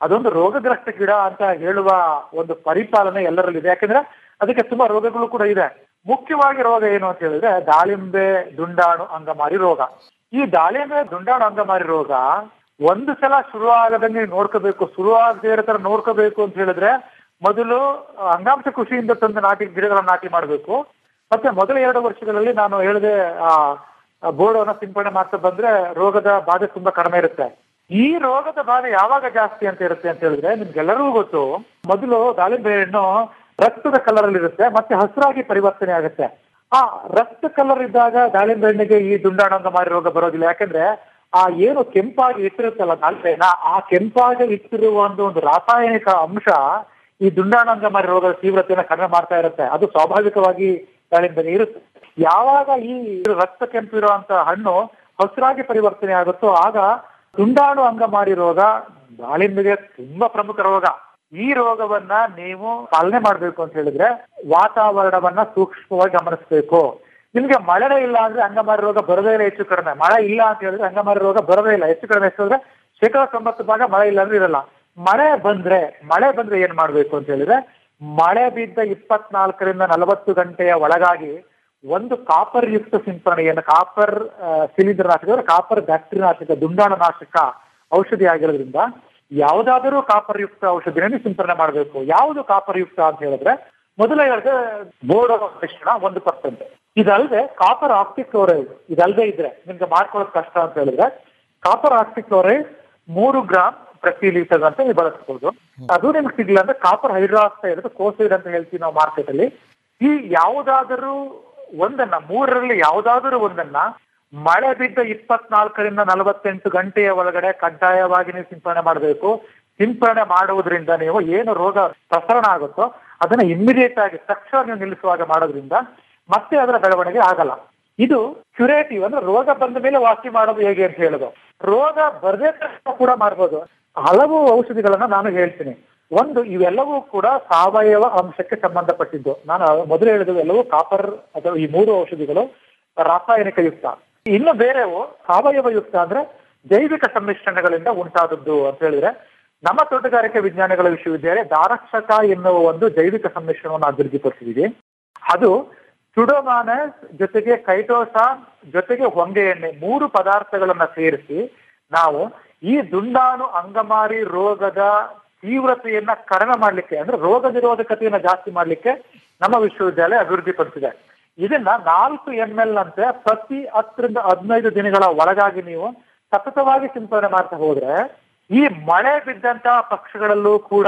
ಅದೊಂದು ರೋಗಗ್ರಸ್ತ ಗಿಡ ಅಂತ ಹೇಳುವ ಒಂದು ಪರಿಪಾಲನೆ ಎಲ್ಲರಲ್ಲಿದೆ ಯಾಕಂದ್ರೆ ಅದಕ್ಕೆ ತುಂಬಾ ರೋಗಗಳು ಕೂಡ ಇದೆ ಮುಖ್ಯವಾಗಿ ರೋಗ ಏನು ಅಂತ ಹೇಳಿದ್ರೆ ದಾಳಿಂಬೆ ದುಂಡಾಣು ಅಂಗಮಾರಿ ರೋಗ ಈ ದಾಳಿಂಬೆ ದುಂಡಾಣು ಅಂಗಮಾರಿ ರೋಗ ಒಂದು ಸಲ ಶುರು ಆಗದಂಗೆ ನೋಡ್ಕೋಬೇಕು ಶುರು ಆಗದೆ ಇರೋ ತರ ನೋಡ್ಕೋಬೇಕು ಅಂತ ಹೇಳಿದ್ರೆ ಮೊದಲು ಅಂಗಾಂಶ ಕೃಷಿಯಿಂದ ತಂದು ನಾಟಿ ಗಿಡಗಳನ್ನ ನಾಟಿ ಮಾಡಬೇಕು ಮತ್ತೆ ಮೊದಲ ಎರಡು ವರ್ಷಗಳಲ್ಲಿ ನಾನು ಹೇಳಿದೆ ಆ ಬೋರ್ಡನ್ನ ಸಿಂಪಡಣೆ ಮಾಡ್ತಾ ಬಂದ್ರೆ ರೋಗದ ಬಾಧೆ ತುಂಬಾ ಕಡಿಮೆ ಇರುತ್ತೆ ಈ ರೋಗದ ಬಾಧೆ ಯಾವಾಗ ಜಾಸ್ತಿ ಅಂತ ಇರುತ್ತೆ ಅಂತ ಹೇಳಿದ್ರೆ ನಿಮ್ಗೆಲ್ಲರಿಗೂ ಗೊತ್ತು ಮೊದಲು ದಾಳಿಂಬೆ ಹಣ್ಣು ರಕ್ತದ ಕಲರ್ ಅಲ್ಲಿ ಇರುತ್ತೆ ಮತ್ತೆ ಹಸಿರಾಗಿ ಪರಿವರ್ತನೆ ಆಗುತ್ತೆ ಆ ರಕ್ತ ಕಲರ್ ಇದ್ದಾಗ ದಾಳಿಂಬೆ ಹಣ್ಣಿಗೆ ಈ ದುಂಡಾಣಂಗ ಮಾರಿ ರೋಗ ಬರೋದಿಲ್ಲ ಯಾಕಂದ್ರೆ ಆ ಏನು ಕೆಂಪಾಗಿ ಇಟ್ಟಿರುತ್ತಲ್ಲ ದಾಳಿಂಬೆನ ಆ ಕೆಂಪಾಗಿ ಇಟ್ಟಿರುವ ಒಂದು ಒಂದು ರಾಸಾಯನಿಕ ಅಂಶ ಈ ದುಂಡಾಣಂಗ ಮಾರಿ ರೋಗದ ತೀವ್ರತೆಯನ್ನು ಕಡಿಮೆ ಮಾಡ್ತಾ ಇರುತ್ತೆ ಅದು ಸ್ವಾಭಾವಿಕವಾಗಿ ದಾಳಿಂಬೆಗೆ ಇರುತ್ತೆ ಯಾವಾಗ ಈ ರಕ್ತ ಕೆಂಪು ಇರುವಂತ ಹಣ್ಣು ಹಸಿರಾಗಿ ಪರಿವರ್ತನೆ ಆಗುತ್ತೋ ಆಗ ದುಂಡಾಣು ಅಂಗಮಾರಿ ರೋಗ ದಾಳಿಂಬೆಗೆ ತುಂಬಾ ಪ್ರಮುಖ ರೋಗ ಈ ರೋಗವನ್ನ ನೀವು ಪಾಲನೆ ಮಾಡ್ಬೇಕು ಅಂತ ಹೇಳಿದ್ರೆ ವಾತಾವರಣವನ್ನ ಸೂಕ್ಷ್ಮವಾಗಿ ಗಮನಿಸಬೇಕು ನಿಮ್ಗೆ ಮಳೆನೇ ಇಲ್ಲ ಅಂದ್ರೆ ಅಂಗಮಾರಿ ರೋಗ ಬರೋದೇ ಇಲ್ಲ ಹೆಚ್ಚು ಕಡಿಮೆ ಮಳೆ ಇಲ್ಲ ಅಂತ ಹೇಳಿದ್ರೆ ಅಂಗಮಾರಿ ರೋಗ ಬರೋದೇ ಇಲ್ಲ ಹೆಚ್ಚು ಕಡಿಮೆ ಎಷ್ಟು ಅಂದ್ರೆ ಶೇಕಡ ತೊಂಬತ್ತು ಭಾಗ ಮಳೆ ಇಲ್ಲ ಅಂದ್ರೆ ಇರಲ್ಲ ಮಳೆ ಬಂದ್ರೆ ಮಳೆ ಬಂದ್ರೆ ಏನ್ ಮಾಡ್ಬೇಕು ಅಂತ ಹೇಳಿದ್ರೆ ಮಳೆ ಬಿದ್ದ ಇಪ್ಪತ್ನಾಲ್ಕರಿಂದ ನಲವತ್ತು ಗಂಟೆಯ ಒಳಗಾಗಿ ಒಂದು ಕಾಪರ್ ಯುಕ್ತ ಸಿಂಪರಣೆಯನ್ನು ಕಾಪರ್ ಶಿಲೀಂಧ್ರ ನಾಶಕ ಕಾಪರ್ ಬ್ಯಾಕ್ಟೀರಿಯಾ ನಾಶಕ ದುಂಡಾಣು ನಾಶಕ ಔಷಧಿ ಆಗಿರೋದ್ರಿಂದ ಯಾವುದಾದರೂ ಕಾಪರ್ ಯುಕ್ತ ಔಷಧಿಯನ್ನು ಸಿಂಪರಣೆ ಮಾಡಬೇಕು ಯಾವುದು ಕಾಪರ್ ಯುಕ್ತ ಅಂತ ಹೇಳಿದ್ರೆ ಮೊದಲ ಹೇಳಿದ್ರೆ ಬೋರ್ಡ್ ಮಿಶ್ರಣ ಒಂದು ಪರ್ಸೆಂಟ್ ಇದಲ್ಲದೆ ಕಾಪರ್ ಆಕ್ಸಿಕ್ ಕ್ಲೋರೈಡ್ ಇದಲ್ಲದೆ ಇದ್ರೆ ನಿಮ್ಗೆ ಮಾಡ್ಕೊಳ್ಳೋದು ಕಷ್ಟ ಅಂತ ಹೇಳಿದ್ರೆ ಕಾಪರ್ ಆಕ್ಸಿಕ್ ಕ್ಲೋರೈಡ್ ಮೂರು ಗ್ರಾಮ್ ಪ್ರತಿ ಲೀಟರ್ ಅಂತ ನೀವು ಬಳಸಬಹುದು ಅದು ನಿಮ್ಗೆ ಸಿಗ್ಲಿಲ್ಲ ಅಂದ್ರೆ ಕಾಪರ್ ಹೈಡ್ರಾಕ್ಸೈಡ್ ಅದು ಕೋಸೈಡ್ ಅಂತ ಹೇಳ್ತೀವಿ ನಾವು ಮಾರ್ಕೆಟ್ ಅಲ್ಲಿ ಈ ಯಾವುದಾದರೂ ಒಂದನ್ನ ಮೂರರಲ್ಲಿ ಯಾವುದಾದರೂ ಒಂದನ್ನ ಮಳೆ ಬಿದ್ದ ಇಪ್ಪತ್ನಾಲ್ಕರಿಂದ ನಲವತ್ತೆಂಟು ಗಂಟೆಯ ಒಳಗಡೆ ಕಡ್ಡಾಯವಾಗಿ ನೀವು ಸಿಂಪರಣೆ ಮಾಡಬೇಕು ಸಿಂಪರಣೆ ಮಾಡುವುದರಿಂದ ನೀವು ಏನು ರೋಗ ಪ್ರಸರಣ ಆಗುತ್ತೋ ಅದನ್ನ ಇಮ್ಮಿಡಿಯೇಟ್ ಆಗಿ ತಕ್ಷಣ ನೀವು ನಿಲ್ಲಿಸುವಾಗ ಮಾಡೋದ್ರಿಂದ ಮತ್ತೆ ಅದರ ಬೆಳವಣಿಗೆ ಆಗಲ್ಲ ಇದು ಕ್ಯುರೇಟಿವ್ ಅಂದ್ರೆ ರೋಗ ಬಂದ ಮೇಲೆ ವಾಸಿ ಮಾಡೋದು ಹೇಗೆ ಅಂತ ಹೇಳೋದು ರೋಗ ಬರದೇ ತಕ್ಷಣ ಕೂಡ ಮಾಡ್ಬೋದು ಹಲವು ಔಷಧಿಗಳನ್ನ ನಾನು ಹೇಳ್ತೀನಿ ಒಂದು ಇವೆಲ್ಲವೂ ಕೂಡ ಸಾವಯವ ಅಂಶಕ್ಕೆ ಸಂಬಂಧಪಟ್ಟಿದ್ದು ನಾನು ಮೊದಲು ಹೇಳಿದ ಎಲ್ಲವೂ ಕಾಪರ್ ಅಥವಾ ಈ ಮೂರು ಔಷಧಿಗಳು ರಾಸಾಯನಿಕ ಯುಕ್ತ ಇನ್ನು ಬೇರೆವು ಸಾವಯವ ಯುಕ್ತ ಅಂದ್ರೆ ಜೈವಿಕ ಸಮ್ಮಿಶ್ರಣಗಳಿಂದ ಉಂಟಾದದ್ದು ಅಂತ ಹೇಳಿದ್ರೆ ನಮ್ಮ ತೋಟಗಾರಿಕೆ ವಿಜ್ಞಾನಗಳ ವಿಶ್ವವಿದ್ಯಾಲಯ ದಾರಕ್ಷಕ ಎನ್ನುವ ಒಂದು ಜೈವಿಕ ಸಮ್ಮಿಶ್ರಣವನ್ನು ಅಭಿವೃದ್ಧಿಪಡಿಸಿದೀವಿ ಅದು ಸುಡೋಮಾನಸ್ ಜೊತೆಗೆ ಕೈಟೋಸಾನ್ ಜೊತೆಗೆ ಹೊಂಗೆ ಎಣ್ಣೆ ಮೂರು ಪದಾರ್ಥಗಳನ್ನ ಸೇರಿಸಿ ನಾವು ಈ ದುಂಡಾಣು ಅಂಗಮಾರಿ ರೋಗದ ತೀವ್ರತೆಯನ್ನ ಕಡಿಮೆ ಮಾಡ್ಲಿಕ್ಕೆ ಅಂದ್ರೆ ರೋಗ ನಿರೋಧಕತೆಯನ್ನ ಜಾಸ್ತಿ ಮಾಡ್ಲಿಕ್ಕೆ ನಮ್ಮ ವಿಶ್ವವಿದ್ಯಾಲಯ ಅಭಿವೃದ್ಧಿಪಡಿಸಿದೆ ಇದನ್ನ ನಾಲ್ಕು ಎಂ ಎಲ್ ಅಂತೆ ಪ್ರತಿ ಹತ್ತರಿಂದ ಹದಿನೈದು ದಿನಗಳ ಒಳಗಾಗಿ ನೀವು ಸತತವಾಗಿ ಸಿಂಪಡಣೆ ಮಾಡ್ತಾ ಹೋದ್ರೆ ಈ ಮಳೆ ಬಿದ್ದಂತಹ ಪಕ್ಷಗಳಲ್ಲೂ ಕೂಡ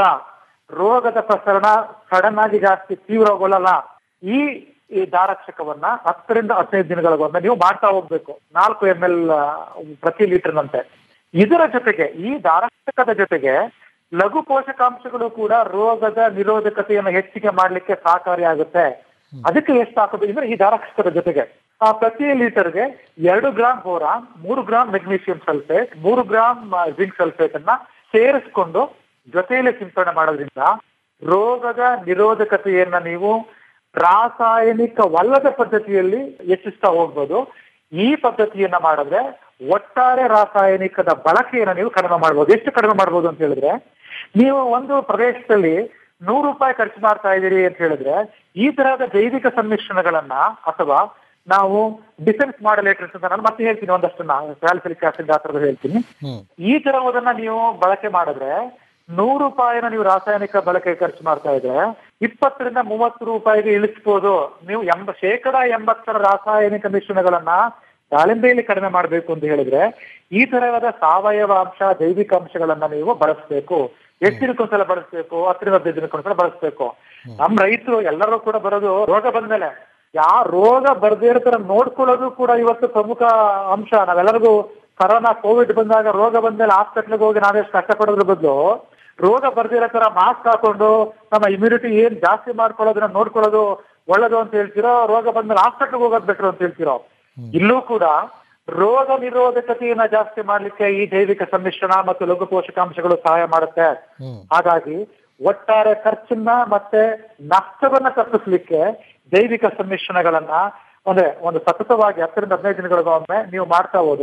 ರೋಗದ ಪ್ರಸರಣ ಸಡನ್ ಆಗಿ ಜಾಸ್ತಿ ತೀವ್ರಗೊಳ್ಳಲ್ಲ ಈ ಈ ದಾರಕ್ಷಕವನ್ನ ಹತ್ತರಿಂದ ಹದಿನೈದು ದಿನಗಳಿಗೊಮ್ಮೆ ನೀವು ಮಾಡ್ತಾ ಹೋಗ್ಬೇಕು ನಾಲ್ಕು ಎಂ ಎಲ್ ಪ್ರತಿ ಲೀಟರ್ನಂತೆ ಇದರ ಜೊತೆಗೆ ಈ ದಾರಕ್ಷಕದ ಜೊತೆಗೆ ಲಘು ಪೋಷಕಾಂಶಗಳು ಕೂಡ ರೋಗದ ನಿರೋಧಕತೆಯನ್ನು ಹೆಚ್ಚಿಗೆ ಮಾಡ್ಲಿಕ್ಕೆ ಸಹಕಾರಿಯಾಗುತ್ತೆ ಅದಕ್ಕೆ ಎಷ್ಟು ಹಾಕೋದು ಅಂದ್ರೆ ಈ ದಾರಕ್ಷಕದ ಜೊತೆಗೆ ಆ ಪ್ರತಿ ಲೀಟರ್ಗೆ ಎರಡು ಗ್ರಾಮ್ ಬೋರಾನ್ ಮೂರು ಗ್ರಾಮ್ ಮೆಗ್ನೀಷಿಯಂ ಸಲ್ಫೇಟ್ ಮೂರು ಗ್ರಾಮ್ ಜಿಂಕ್ ಸಲ್ಫೇಟ್ ಅನ್ನ ಸೇರಿಸ್ಕೊಂಡು ಜೊತೆಯಲ್ಲಿ ಸಿಂಪಡಣೆ ಮಾಡೋದ್ರಿಂದ ರೋಗದ ನಿರೋಧಕತೆಯನ್ನ ನೀವು ರಾಸಾಯನಿಕವಲ್ಲದ ಪದ್ಧತಿಯಲ್ಲಿ ಹೆಚ್ಚಿಸ್ತಾ ಹೋಗ್ಬೋದು ಈ ಪದ್ಧತಿಯನ್ನ ಮಾಡಿದ್ರೆ ಒಟ್ಟಾರೆ ರಾಸಾಯನಿಕದ ಬಳಕೆಯನ್ನ ನೀವು ಕಡಿಮೆ ಮಾಡ್ಬೋದು ಎಷ್ಟು ಕಡಿಮೆ ಮಾಡ್ಬೋದು ಅಂತ ಹೇಳಿದ್ರೆ ನೀವು ಒಂದು ಪ್ರದೇಶದಲ್ಲಿ ನೂರು ರೂಪಾಯಿ ಖರ್ಚು ಮಾಡ್ತಾ ಇದ್ದೀರಿ ಅಂತ ಹೇಳಿದ್ರೆ ಈ ತರಹದ ಜೈವಿಕ ಸಮ್ಮಿಶ್ರಣಗಳನ್ನ ಅಥವಾ ನಾವು ಡಿಫೆನ್ಸ್ ಮಾಡಲೇಟರ್ಸ್ ಅಂತ ನಾನು ಮತ್ತೆ ಹೇಳ್ತೀನಿ ಒಂದಷ್ಟು ಸ್ಯಾಲ್ಸಿಲಿಕ್ ಆಸಿಡ್ ಆ ಥರದ್ದು ಹೇಳ್ತೀನಿ ಈ ತರಹದನ್ನ ನೀವು ಬಳಕೆ ಮಾಡಿದ್ರೆ ನೂರು ರೂಪಾಯಿನ ನೀವು ರಾಸಾಯನಿಕ ಬಳಕೆ ಖರ್ಚು ಮಾಡ್ತಾ ಇದ್ರೆ ಇಪ್ಪತ್ತರಿಂದ ಮೂವತ್ತು ರೂಪಾಯಿಗೆ ಇಳಿಸ್ಬೋದು ನೀವು ಎಂಬ ಶೇಕಡ ಎಂಬತ್ತರ ರಾಸಾಯನಿಕ ಮಿಶ್ರಣಗಳನ್ನ ದಾಳಿಂಬೆಯಲ್ಲಿ ಕಡಿಮೆ ಮಾಡಬೇಕು ಅಂತ ಹೇಳಿದ್ರೆ ಈ ತರಹದ ಸಾವಯವ ಅಂಶ ಜೈವಿಕ ಅಂಶಗಳನ್ನ ನೀವು ಬಳಸಬೇಕು ಎಷ್ಟು ದಿನಕ್ಕೊಂದ್ಸಲ ಬಳಸಬೇಕು ಹತ್ತರಿಂದ ಹದಿನೈದು ದಿನಕ್ಕೊಂದ್ಸಲ ಬಳಸಬೇಕು ನಮ್ ರೈತರು ಎಲ್ಲರೂ ಕೂಡ ಬರೋದು ರೋಗ ಬಂದ್ಮೇಲೆ ಯಾ ರೋಗ ಬರ್ದೇ ಇರೋ ತರ ನೋಡ್ಕೊಳ್ಳೋದು ಕೂಡ ಇವತ್ತು ಪ್ರಮುಖ ಅಂಶ ನಾವೆಲ್ಲರಿಗೂ ಕರೋನಾ ಕೋವಿಡ್ ಬಂದಾಗ ರೋಗ ಬಂದ್ಮೇಲೆ ಹಾಸ್ಪಿಟ್ಲಿಗೆ ಹೋಗಿ ನಾವೆಷ್ಟು ಕಷ್ಟಪಡೋದ್ರ ಬದಲು ರೋಗ ಬರ್ದಿರೋ ತರ ಮಾಸ್ಕ್ ಹಾಕೊಂಡು ನಮ್ಮ ಇಮ್ಯುನಿಟಿ ಏನ್ ಜಾಸ್ತಿ ಮಾಡ್ಕೊಳ್ಳೋದನ್ನ ನೋಡ್ಕೊಳ್ಳೋದು ಒಳ್ಳೇದು ಅಂತ ಹೇಳ್ತಿರೋ ರೋಗ ಬಂದ್ಮೇಲೆ ಹಾಸ್ಪಿಟ್ಲಿಗೆ ಹೋಗೋದು ಬೆಟ್ರು ಅಂತ ಹೇಳ್ತಿರೋ ಇಲ್ಲೂ ಕೂಡ ರೋಗ ನಿರೋಧಕತೆಯನ್ನ ಜಾಸ್ತಿ ಮಾಡ್ಲಿಕ್ಕೆ ಈ ಜೈವಿಕ ಸಮ್ಮಿಶ್ರಣ ಮತ್ತು ಲಘು ಪೋಷಕಾಂಶಗಳು ಸಹಾಯ ಮಾಡುತ್ತೆ ಹಾಗಾಗಿ ಒಟ್ಟಾರೆ ಖರ್ಚನ್ನ ಮತ್ತೆ ನಷ್ಟವನ್ನ ತಪ್ಪಿಸ್ಲಿಕ್ಕೆ ಜೈವಿಕ ಸಮ್ಮಿಶ್ರಣಗಳನ್ನ ಅಂದ್ರೆ ಒಂದು ಸತತವಾಗಿ ಹತ್ತರಿಂದ ಹದಿನೈದು ದಿನಗಳಿಗೊಮ್ಮೆ ನೀವು ಮಾಡ್ತಾ ಹೋದ್ರೆ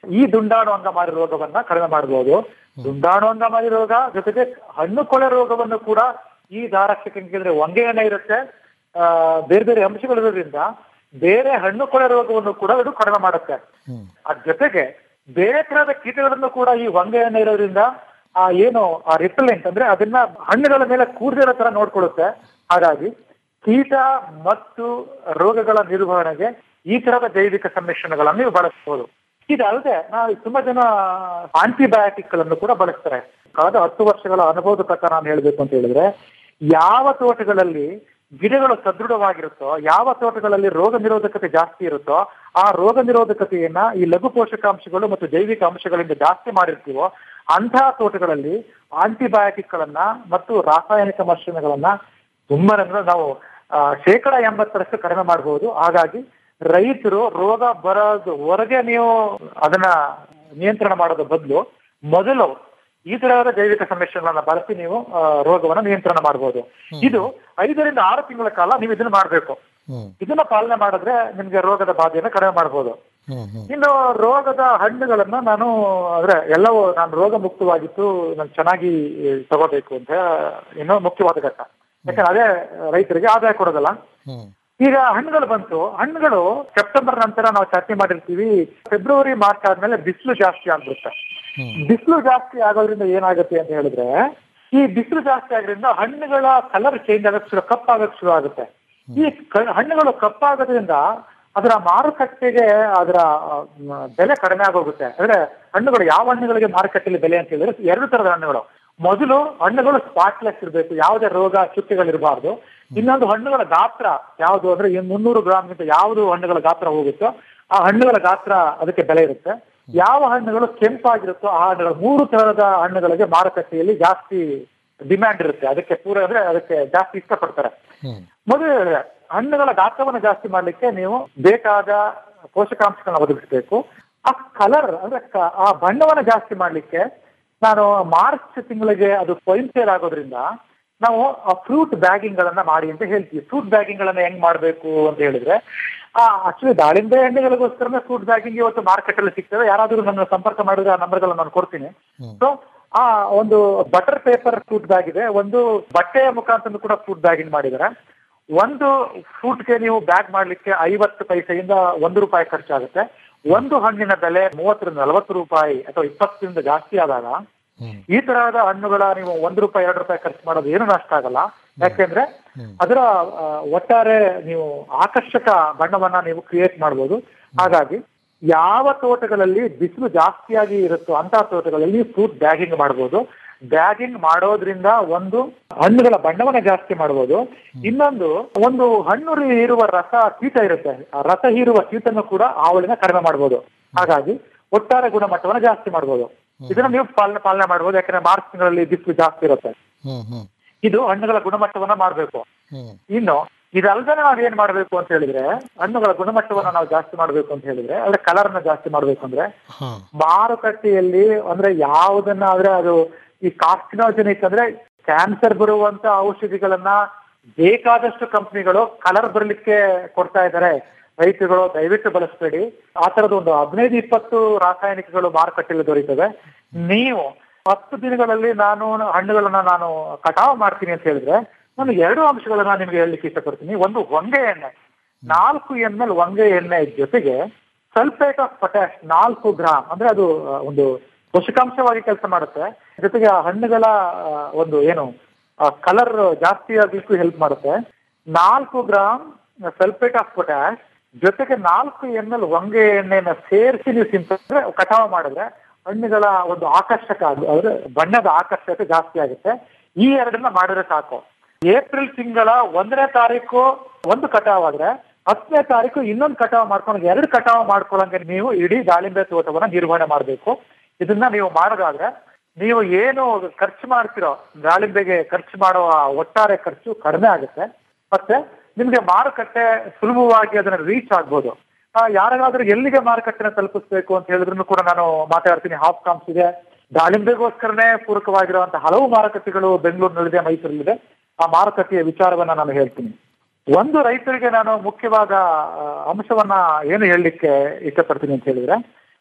ಈ ದುಂಡಾಣು ಅಂಗಮಾರಿ ರೋಗವನ್ನ ಕಡಿಮೆ ಮಾಡಬಹುದು ದುಂಡಾಣು ಅಂಗಮಾರಿ ರೋಗ ಜೊತೆಗೆ ಹಣ್ಣು ಕೊಳೆ ರೋಗವನ್ನು ಕೂಡ ಈ ದಾರಕ್ಷಕ ಅಂದ್ರೆ ಹೊಂಗೆ ಎಣ್ಣೆ ಇರುತ್ತೆ ಆ, ಬೇರೆ ಬೇರೆ ಅಂಶಗಳಿರೋದ್ರಿಂದ ಬೇರೆ ಹಣ್ಣು ಕೊಳೆ ರೋಗವನ್ನು ಕೂಡ ಇದು ಕಡಿಮೆ ಮಾಡುತ್ತೆ ಅದ್ ಜೊತೆಗೆ ಬೇರೆ ತರಹದ ಕೀಟಗಳನ್ನು ಕೂಡ ಈ ಹೊಂಗೆ ಎಣ್ಣೆ ಇರೋದ್ರಿಂದ ಆ ಏನು ಆ ರಿಪೆಲೆಂಟ್ ಅಂದ್ರೆ ಅದನ್ನ ಹಣ್ಣುಗಳ ಮೇಲೆ ಕೂರ್ದಿರೋ ತರ ನೋಡ್ಕೊಳ್ಳುತ್ತೆ ಹಾಗಾಗಿ ಕೀಟ ಮತ್ತು ರೋಗಗಳ ನಿರ್ವಹಣೆಗೆ ಈ ತರಹದ ಜೈವಿಕ ಸಮ್ಮಿಶ್ರಣಗಳನ್ನು ನೀವು ಬಳಸಬಹುದು ಇದಲ್ಲದೆ ನಾವು ತುಂಬಾ ಜನ ಆಂಟಿಬಯೋಟಿಕ್ ಗಳನ್ನು ಕೂಡ ಬಳಸ್ತಾರೆ ಕಳೆದ ಹತ್ತು ವರ್ಷಗಳ ಅನುಭವದ ಪ್ರಕಾರ ನಾನು ಹೇಳ್ಬೇಕು ಅಂತ ಹೇಳಿದ್ರೆ ಯಾವ ತೋಟಗಳಲ್ಲಿ ಗಿಡಗಳು ಸದೃಢವಾಗಿರುತ್ತೋ ಯಾವ ತೋಟಗಳಲ್ಲಿ ರೋಗ ನಿರೋಧಕತೆ ಜಾಸ್ತಿ ಇರುತ್ತೋ ಆ ರೋಗ ನಿರೋಧಕತೆಯನ್ನ ಈ ಲಘು ಪೋಷಕಾಂಶಗಳು ಮತ್ತು ಜೈವಿಕ ಅಂಶಗಳಿಂದ ಜಾಸ್ತಿ ಮಾಡಿರ್ತೀವೋ ಅಂತಹ ತೋಟಗಳಲ್ಲಿ ಆಂಟಿಬಯೋಟಿಕ್ ಗಳನ್ನ ಮತ್ತು ರಾಸಾಯನಿಕ ಮಿಶ್ರಣಗಳನ್ನ ತುಂಬಾ ಅಂದ್ರೆ ನಾವು ಆ, ಶೇಕಡ ಎಂಬತ್ತರಷ್ಟು ಕಡಿಮೆ ಮಾಡಬಹುದು ಹಾಗಾಗಿ ರೈತರು ರೋಗ ಬರೋದು ಹೊರಗೆ ನೀವು ಅದನ್ನ ನಿಯಂತ್ರಣ ಮಾಡೋದ ಬದಲು ಮೊದಲು ಈ ತರಹದ ಜೈವಿಕ ಸಮ್ಮಿಶ್ರಣಗಳನ್ನ ಬಳಸಿ ನೀವು ಆ, ರೋಗವನ್ನ ನಿಯಂತ್ರಣ ಮಾಡಬಹುದು ಇದು ಐದರಿಂದ ಆರು ತಿಂಗಳ ಕಾಲ ನೀವು ಇದನ್ನ ಮಾಡಬೇಕು ಇದನ್ನ ಪಾಲನೆ ಮಾಡಿದ್ರೆ ನಿಮ್ಗೆ ರೋಗದ ಬಾಧೆಯನ್ನು ಕಡಿಮೆ ಮಾಡಬಹುದು ಇನ್ನು ರೋಗದ ಹಣ್ಣುಗಳನ್ನ ನಾನು ಅಂದ್ರೆ ಎಲ್ಲವೂ ನಾನು ರೋಗ ಮುಕ್ತವಾಗಿತ್ತು ನಾನು ಚೆನ್ನಾಗಿ ತಗೋಬೇಕು ಅಂತ ಇನ್ನೂ ಮುಖ್ಯವಾದ ಘಟ್ಟ ಯಾಕಂದ್ರೆ ಅದೇ ರೈತರಿಗೆ ಆದಾಯ ಕೊಡೋದಲ್ಲ ಈಗ ಹಣ್ಣುಗಳು ಬಂತು ಹಣ್ಣುಗಳು ಸೆಪ್ಟೆಂಬರ್ ನಂತರ ನಾವು ಚರ್ಚೆ ಮಾಡಿರ್ತೀವಿ ಫೆಬ್ರವರಿ ಮಾರ್ಚ್ ಆದ್ಮೇಲೆ ಬಿಸಿಲು ಜಾಸ್ತಿ ಆಗ್ಬಿಡುತ್ತೆ ಬಿಸಿಲು ಜಾಸ್ತಿ ಆಗೋದ್ರಿಂದ ಏನಾಗುತ್ತೆ ಅಂತ ಹೇಳಿದ್ರೆ ಈ ಬಿಸಿಲು ಜಾಸ್ತಿ ಆಗೋದ್ರಿಂದ ಹಣ್ಣುಗಳ ಕಲರ್ ಚೇಂಜ್ ಆಗಕ್ಕೆ ಶುರು ಕಪ್ಪಾಗಕ್ಕೆ ಶುರು ಆಗುತ್ತೆ ಈ ಕ- ಹಣ್ಣುಗಳು ಕಪ್ಪಾಗೋದ್ರಿಂದ ಅದರ ಮಾರುಕಟ್ಟೆಗೆ ಅದರ ಮ್, ಬೆಲೆ ಕಡಿಮೆ ಆಗೋಗುತ್ತೆ ಅಂದ್ರೆ ಹಣ್ಣುಗಳು ಯಾವ ಹಣ್ಣುಗಳಿಗೆ ಮಾರುಕಟ್ಟೆಯಲ್ಲಿ ಬೆಲೆ ಅಂತ ಹೇಳಿದ್ರೆ ಎರಡು ತರದ ಹಣ್ಣುಗಳು ಮೊದಲು ಹಣ್ಣುಗಳು ಸ್ಪಾಟ್ಲೆಸ್ ಇರಬೇಕು ಯಾವುದೇ ರೋಗ ಚುಕ್ಕೆಗಳಿರಬಾರ್ದು ಇನ್ನೊಂದು ಹಣ್ಣುಗಳ ಗಾತ್ರ ಯಾವುದು ಅಂದ್ರೆ ಈ ಮುನ್ನೂರು ಗ್ರಾಮ್ಗಿಂತ ಯಾವುದು ಹಣ್ಣುಗಳ ಗಾತ್ರ ಹೋಗುತ್ತೋ ಆ ಹಣ್ಣುಗಳ ಗಾತ್ರ ಅದಕ್ಕೆ ಬೆಲೆ ಇರುತ್ತೆ ಯಾವ ಹಣ್ಣುಗಳು ಕೆಂಪಾಗಿರುತ್ತೋ ಆ ಹಣ್ಣುಗಳು ಮೂರು ತರಹದ ಹಣ್ಣುಗಳಿಗೆ ಮಾರುಕಟ್ಟೆಯಲ್ಲಿ ಜಾಸ್ತಿ ಡಿಮ್ಯಾಂಡ್ ಇರುತ್ತೆ ಅದಕ್ಕೆ ಪೂರ ಅಂದ್ರೆ ಅದಕ್ಕೆ ಜಾಸ್ತಿ ಇಷ್ಟಪಡ್ತಾರೆ ಮೊದಲು ಹೇಳಿದೆ, ಹಣ್ಣುಗಳ ಗಾತ್ರವನ್ನು ಜಾಸ್ತಿ ಮಾಡ್ಲಿಕ್ಕೆ ನೀವು ಬೇಕಾದ ಪೋಷಕಾಂಶಗಳನ್ನ ಒದಗಿಸಬೇಕು ಆ ಕಲರ್ ಅಂದ್ರೆ ಕ- ಆ ಬಣ್ಣವನ್ನ ಜಾಸ್ತಿ ಮಾಡ್ಲಿಕ್ಕೆ ನಾನು ಮಾರ್ಚ್ ತಿಂಗಳಿಗೆ ಅದು ಸ್ವಯಂ ಸೇಲ್ ಆಗೋದ್ರಿಂದ ನಾವು ಆ ಫ್ರೂಟ್ ಬ್ಯಾಗಿಂಗ್ ಗಳನ್ನ ಮಾಡಿ ಅಂತ ಹೇಳ್ತೀವಿ ಫ್ರೂಟ್ ಬ್ಯಾಗಿಂಗ್ ಗಳನ್ನ ಹೆಂಗ್ ಮಾಡ್ಬೇಕು ಅಂತ ಹೇಳಿದ್ರೆ ಆ ಆಕ್ಚುಲಿ ದಾಳಿಂಬೆ ಹಣ್ಣುಗಳಿಗೋಸ್ಕರನೇ ಫ್ರೂಟ್ ಬ್ಯಾಗಿಂಗ್ ಇವತ್ತು ಮಾರ್ಕೆಟ್ ಅಲ್ಲಿ ಸಿಗ್ತದೆ ಯಾರಾದ್ರೂ ನನ್ನ ಸಂಪರ್ಕ ಮಾಡಿದ್ರೆ ಆ ನಂಬರ್ಗಳನ್ನ ನಾನು ಕೊಡ್ತೀನಿ ಸೊ ಆ ಒಂದು ಬಟರ್ ಪೇಪರ್ ಫ್ರೂಟ್ ಬ್ಯಾಗ್ ಇದೆ ಒಂದು ಬಟ್ಟೆಯ ಮುಖಾಂತರ ಕೂಡ ಫ್ರೂಟ್ ಬ್ಯಾಗಿಂಗ್ ಮಾಡಿದ್ದಾರೆ ಒಂದು ಫ್ರೂಟ್ಗೆ ನೀವು ಬ್ಯಾಗ್ ಮಾಡ್ಲಿಕ್ಕೆ ಐವತ್ತು ಪೈಸೆಯಿಂದ ಒಂದು ರೂಪಾಯಿ ಖರ್ಚಾಗುತ್ತೆ ಒಂದು ಹಣ್ಣಿನ ಬೆಲೆ ಮೂವತ್ತರಿಂದ ನಲವತ್ತು ರೂಪಾಯಿ ಅಥವಾ ಇಪ್ಪತ್ತರಿಂದ ಜಾಸ್ತಿ ಆದಾಗ ಈ ತರಹದ ಹಣ್ಣುಗಳ ನೀವು ಒಂದು ರೂಪಾಯಿ ಎರಡು ರೂಪಾಯಿ ಖರ್ಚು ಮಾಡೋದು ಏನು ನಷ್ಟ ಆಗಲ್ಲ ಯಾಕೆಂದ್ರೆ ಅದರ ಆ, ಒಟ್ಟಾರೆ ನೀವು ಆಕರ್ಷಕ ಬಣ್ಣವನ್ನ ನೀವು ಕ್ರಿಯೇಟ್ ಮಾಡ್ಬೋದು ಹಾಗಾಗಿ ಯಾವ ತೋಟಗಳಲ್ಲಿ ಬಿಸಿಲು ಜಾಸ್ತಿಯಾಗಿ ಇರುತ್ತೋ ಅಂತಹ ತೋಟಗಳಲ್ಲಿ ಫ್ರೂಟ್ ಬ್ಯಾಗಿಂಗ್ ಮಾಡ್ಬೋದು ಬ್ಯಾಗಿಂಗ್ ಮಾಡೋದ್ರಿಂದ ಒಂದು ಹಣ್ಣುಗಳ ಬಣ್ಣವನ್ನ ಜಾಸ್ತಿ ಮಾಡ್ಬೋದು ಇನ್ನೊಂದು ಒಂದು ಹಣ್ಣು ಹೀರುವ ರಸ ಕೀಟ ಇರುತ್ತೆ ಆ ರಸ ಹೀರುವ ಕೀಟನ್ನು ಕೂಡ ಆವಳಿನ ಕಡಿಮೆ ಮಾಡ್ಬೋದು ಹಾಗಾಗಿ ಒಟ್ಟಾರೆ ಗುಣಮಟ್ಟವನ್ನ ಜಾಸ್ತಿ ಮಾಡ್ಬೋದು ಇದನ್ನ ನೀವು ಪಾಲನೆ ಪಾಲನೆ ಮಾಡ್ಬೋದು ಯಾಕಂದ್ರೆ ಮಾರ್ಚ್ ತಿಂಗಳಲ್ಲಿ ಬಿಸಿಲು ಜಾಸ್ತಿ ಇರುತ್ತೆ ಇದು ಹಣ್ಣುಗಳ ಗುಣಮಟ್ಟವನ್ನ ಮಾಡ್ಬೇಕು ಇನ್ನು ಇದಲ್ದೇ ನಾವ್ ಏನ್ ಮಾಡ್ಬೇಕು ಅಂತ ಹೇಳಿದ್ರೆ ಹಣ್ಣುಗಳ ಗುಣಮಟ್ಟವನ್ನ ನಾವು ಜಾಸ್ತಿ ಮಾಡ್ಬೇಕು ಅಂತ ಹೇಳಿದ್ರೆ ಅಂದ್ರೆ ಕಲರ್ ನ ಜಾಸ್ತಿ ಮಾಡ್ಬೇಕು ಅಂದ್ರೆ ಮಾರುಕಟ್ಟೆಯಲ್ಲಿ ಅಂದ್ರೆ ಯಾವುದನ್ನ ಆದ್ರೆ ಅದು ಈ ಕಾರ್ಸಿನೋಜೆನಿಕ್ ಅಂದ್ರೆ ಕ್ಯಾನ್ಸರ್ ಬರುವಂತ ಔಷಧಿಗಳನ್ನ ಬೇಕಾದಷ್ಟು ಕಂಪನಿಗಳು ಕಲರ್ ಬರಲಿಕ್ಕೆ ಕೊಡ್ತಾ ಇದ್ದಾರೆ ರೈತರುಗಳು ದಯವಿಟ್ಟು ಬಳಸಬೇಡಿ ಆ ತರದ ಒಂದು ಹದಿನೈದು ಇಪ್ಪತ್ತು ರಾಸಾಯನಿಕಗಳು ಮಾರುಕಟ್ಟೆಯಲ್ಲಿ ದೊರೀತವೆ ನೀವು ಹತ್ತು ದಿನಗಳಲ್ಲಿ ನಾನು ಹಣ್ಣುಗಳನ್ನ ನಾನು ಕಟಾವು ಮಾಡ್ತೀನಿ ಅಂತ ಹೇಳಿದ್ರೆ ನಾನು ಎರಡು ಅಂಶಗಳನ್ನ ನಿಮ್ಗೆ ಹೇಳಲಿಕ್ಕೆ ಇಷ್ಟಪಡ್ತೀನಿ ಒಂದು ಹೊಂಗೆ ಎಣ್ಣೆ ನಾಲ್ಕು ಎಂ ಎಲ್ ಹೊಂಗೆ ಎಣ್ಣೆ ಜೊತೆಗೆ ಸಲ್ಫೇಟ್ ಆಫ್ ಪೊಟ್ಯಾಶ್ ನಾಲ್ಕು ಗ್ರಾಮ್ ಅಂದ್ರೆ ಅದು ಆ, ಒಂದು ಪೋಷಕಾಂಶವಾಗಿ ಕೆಲಸ ಮಾಡುತ್ತೆ ಜೊತೆಗೆ ಆ ಹಣ್ಣುಗಳ ಆ, ಒಂದು ಏನು ಕಲರ್ ಜಾಸ್ತಿ ಆಗ್ಲಿಕ್ಕೂ ಹೆಲ್ಪ್ ಮಾಡುತ್ತೆ ನಾಲ್ಕು ಗ್ರಾಮ್ ಸಲ್ಫೇಟ್ ಆಫ್ ಪೊಟ್ಯಾಶ್ ಜೊತೆಗೆ ನಾಲ್ಕು ಎಂ ಎಲ್ ಹೊಂಗೆ ಎಣ್ಣೆನ ಸೇರಿಸಿ ನೀವು ಸಿಂಪಡಿಸಿದ್ರೆ ಕಟಾವು ಮಾಡಿದ್ರೆ ಹಣ್ಣುಗಳ ಒಂದು ಆಕರ್ಷಕ ಅದು- ಅಂದ್ರೆ ಬಣ್ಣದ ಆಕರ್ಷಕ ಜಾಸ್ತಿ ಆಗುತ್ತೆ ಈ ಎರಡನ್ನ ಮಾಡಿದ್ರೆ ಸಾಕು ಏಪ್ರಿಲ್ ತಿಂಗಳ ಒಂದನೇ ತಾರೀಕು ಒಂದು ಕಟಾವ್ ಆದ್ರೆ ಹತ್ತನೇ ತಾರೀಕು ಇನ್ನೊಂದು ಕಟಾವ್ ಮಾಡ್ಕೊಂಡು ಎರಡು ಕಟಾವ್ ಮಾಡ್ಕೊಳ್ಳಂಗೆ ನೀವು ಇಡೀ ದಾಳಿಂಬೆ ತೋಟವನ್ನ ನಿರ್ವಹಣೆ ಮಾಡಬೇಕು ಇದನ್ನ ನೀವು ಮಾಡೋದಾದ್ರೆ ನೀವು ಏನು ಖರ್ಚು ಮಾಡ್ತಿರೋ ದಾಳಿಂಬೆಗೆ ಖರ್ಚು ಮಾಡುವ ಒಟ್ಟಾರೆ ಖರ್ಚು ಕಡಿಮೆ ಆಗುತ್ತೆ ಮತ್ತೆ ನಿಮ್ಗೆ ಮಾರುಕಟ್ಟೆ ಸುಲಭವಾಗಿ ಅದನ್ನ ರೀಚ್ ಆಗ್ಬೋದು ಆ, ಯಾರಿಗಾದ್ರೂ ಎಲ್ಲಿಗೆ ಮಾರುಕಟ್ಟೆನ ತಲುಪಿಸ್ಬೇಕು ಅಂತ ಹೇಳಿದ್ರು ಕೂಡ ನಾನು ಮಾತಾಡ್ತೀನಿ ಹಾಫ್ ಕಾಮ್ಸ್ ಇದೆ ದಾಳಿಂಬೆಗೋಸ್ಕರನೇ ಪೂರಕವಾಗಿರುವಂತಹ ಹಲವು ಮಾರುಕಟ್ಟೆಗಳು ಬೆಂಗಳೂರಿನಲ್ಲಿದೆ ಮೈಸೂರಲ್ಲಿದೆ ಆ ಮಾರುಕಟ್ಟೆಯ ವಿಚಾರವನ್ನ ನಾನು ಹೇಳ್ತೀನಿ ಒಂದು ರೈತರಿಗೆ ನಾನು ಮುಖ್ಯವಾದ ಆ, ಅಂಶವನ್ನ ಏನು ಹೇಳಲಿಕ್ಕೆ ಇಷ್ಟಪಡ್ತೀನಿ ಅಂತ ಹೇಳಿದ್ರೆ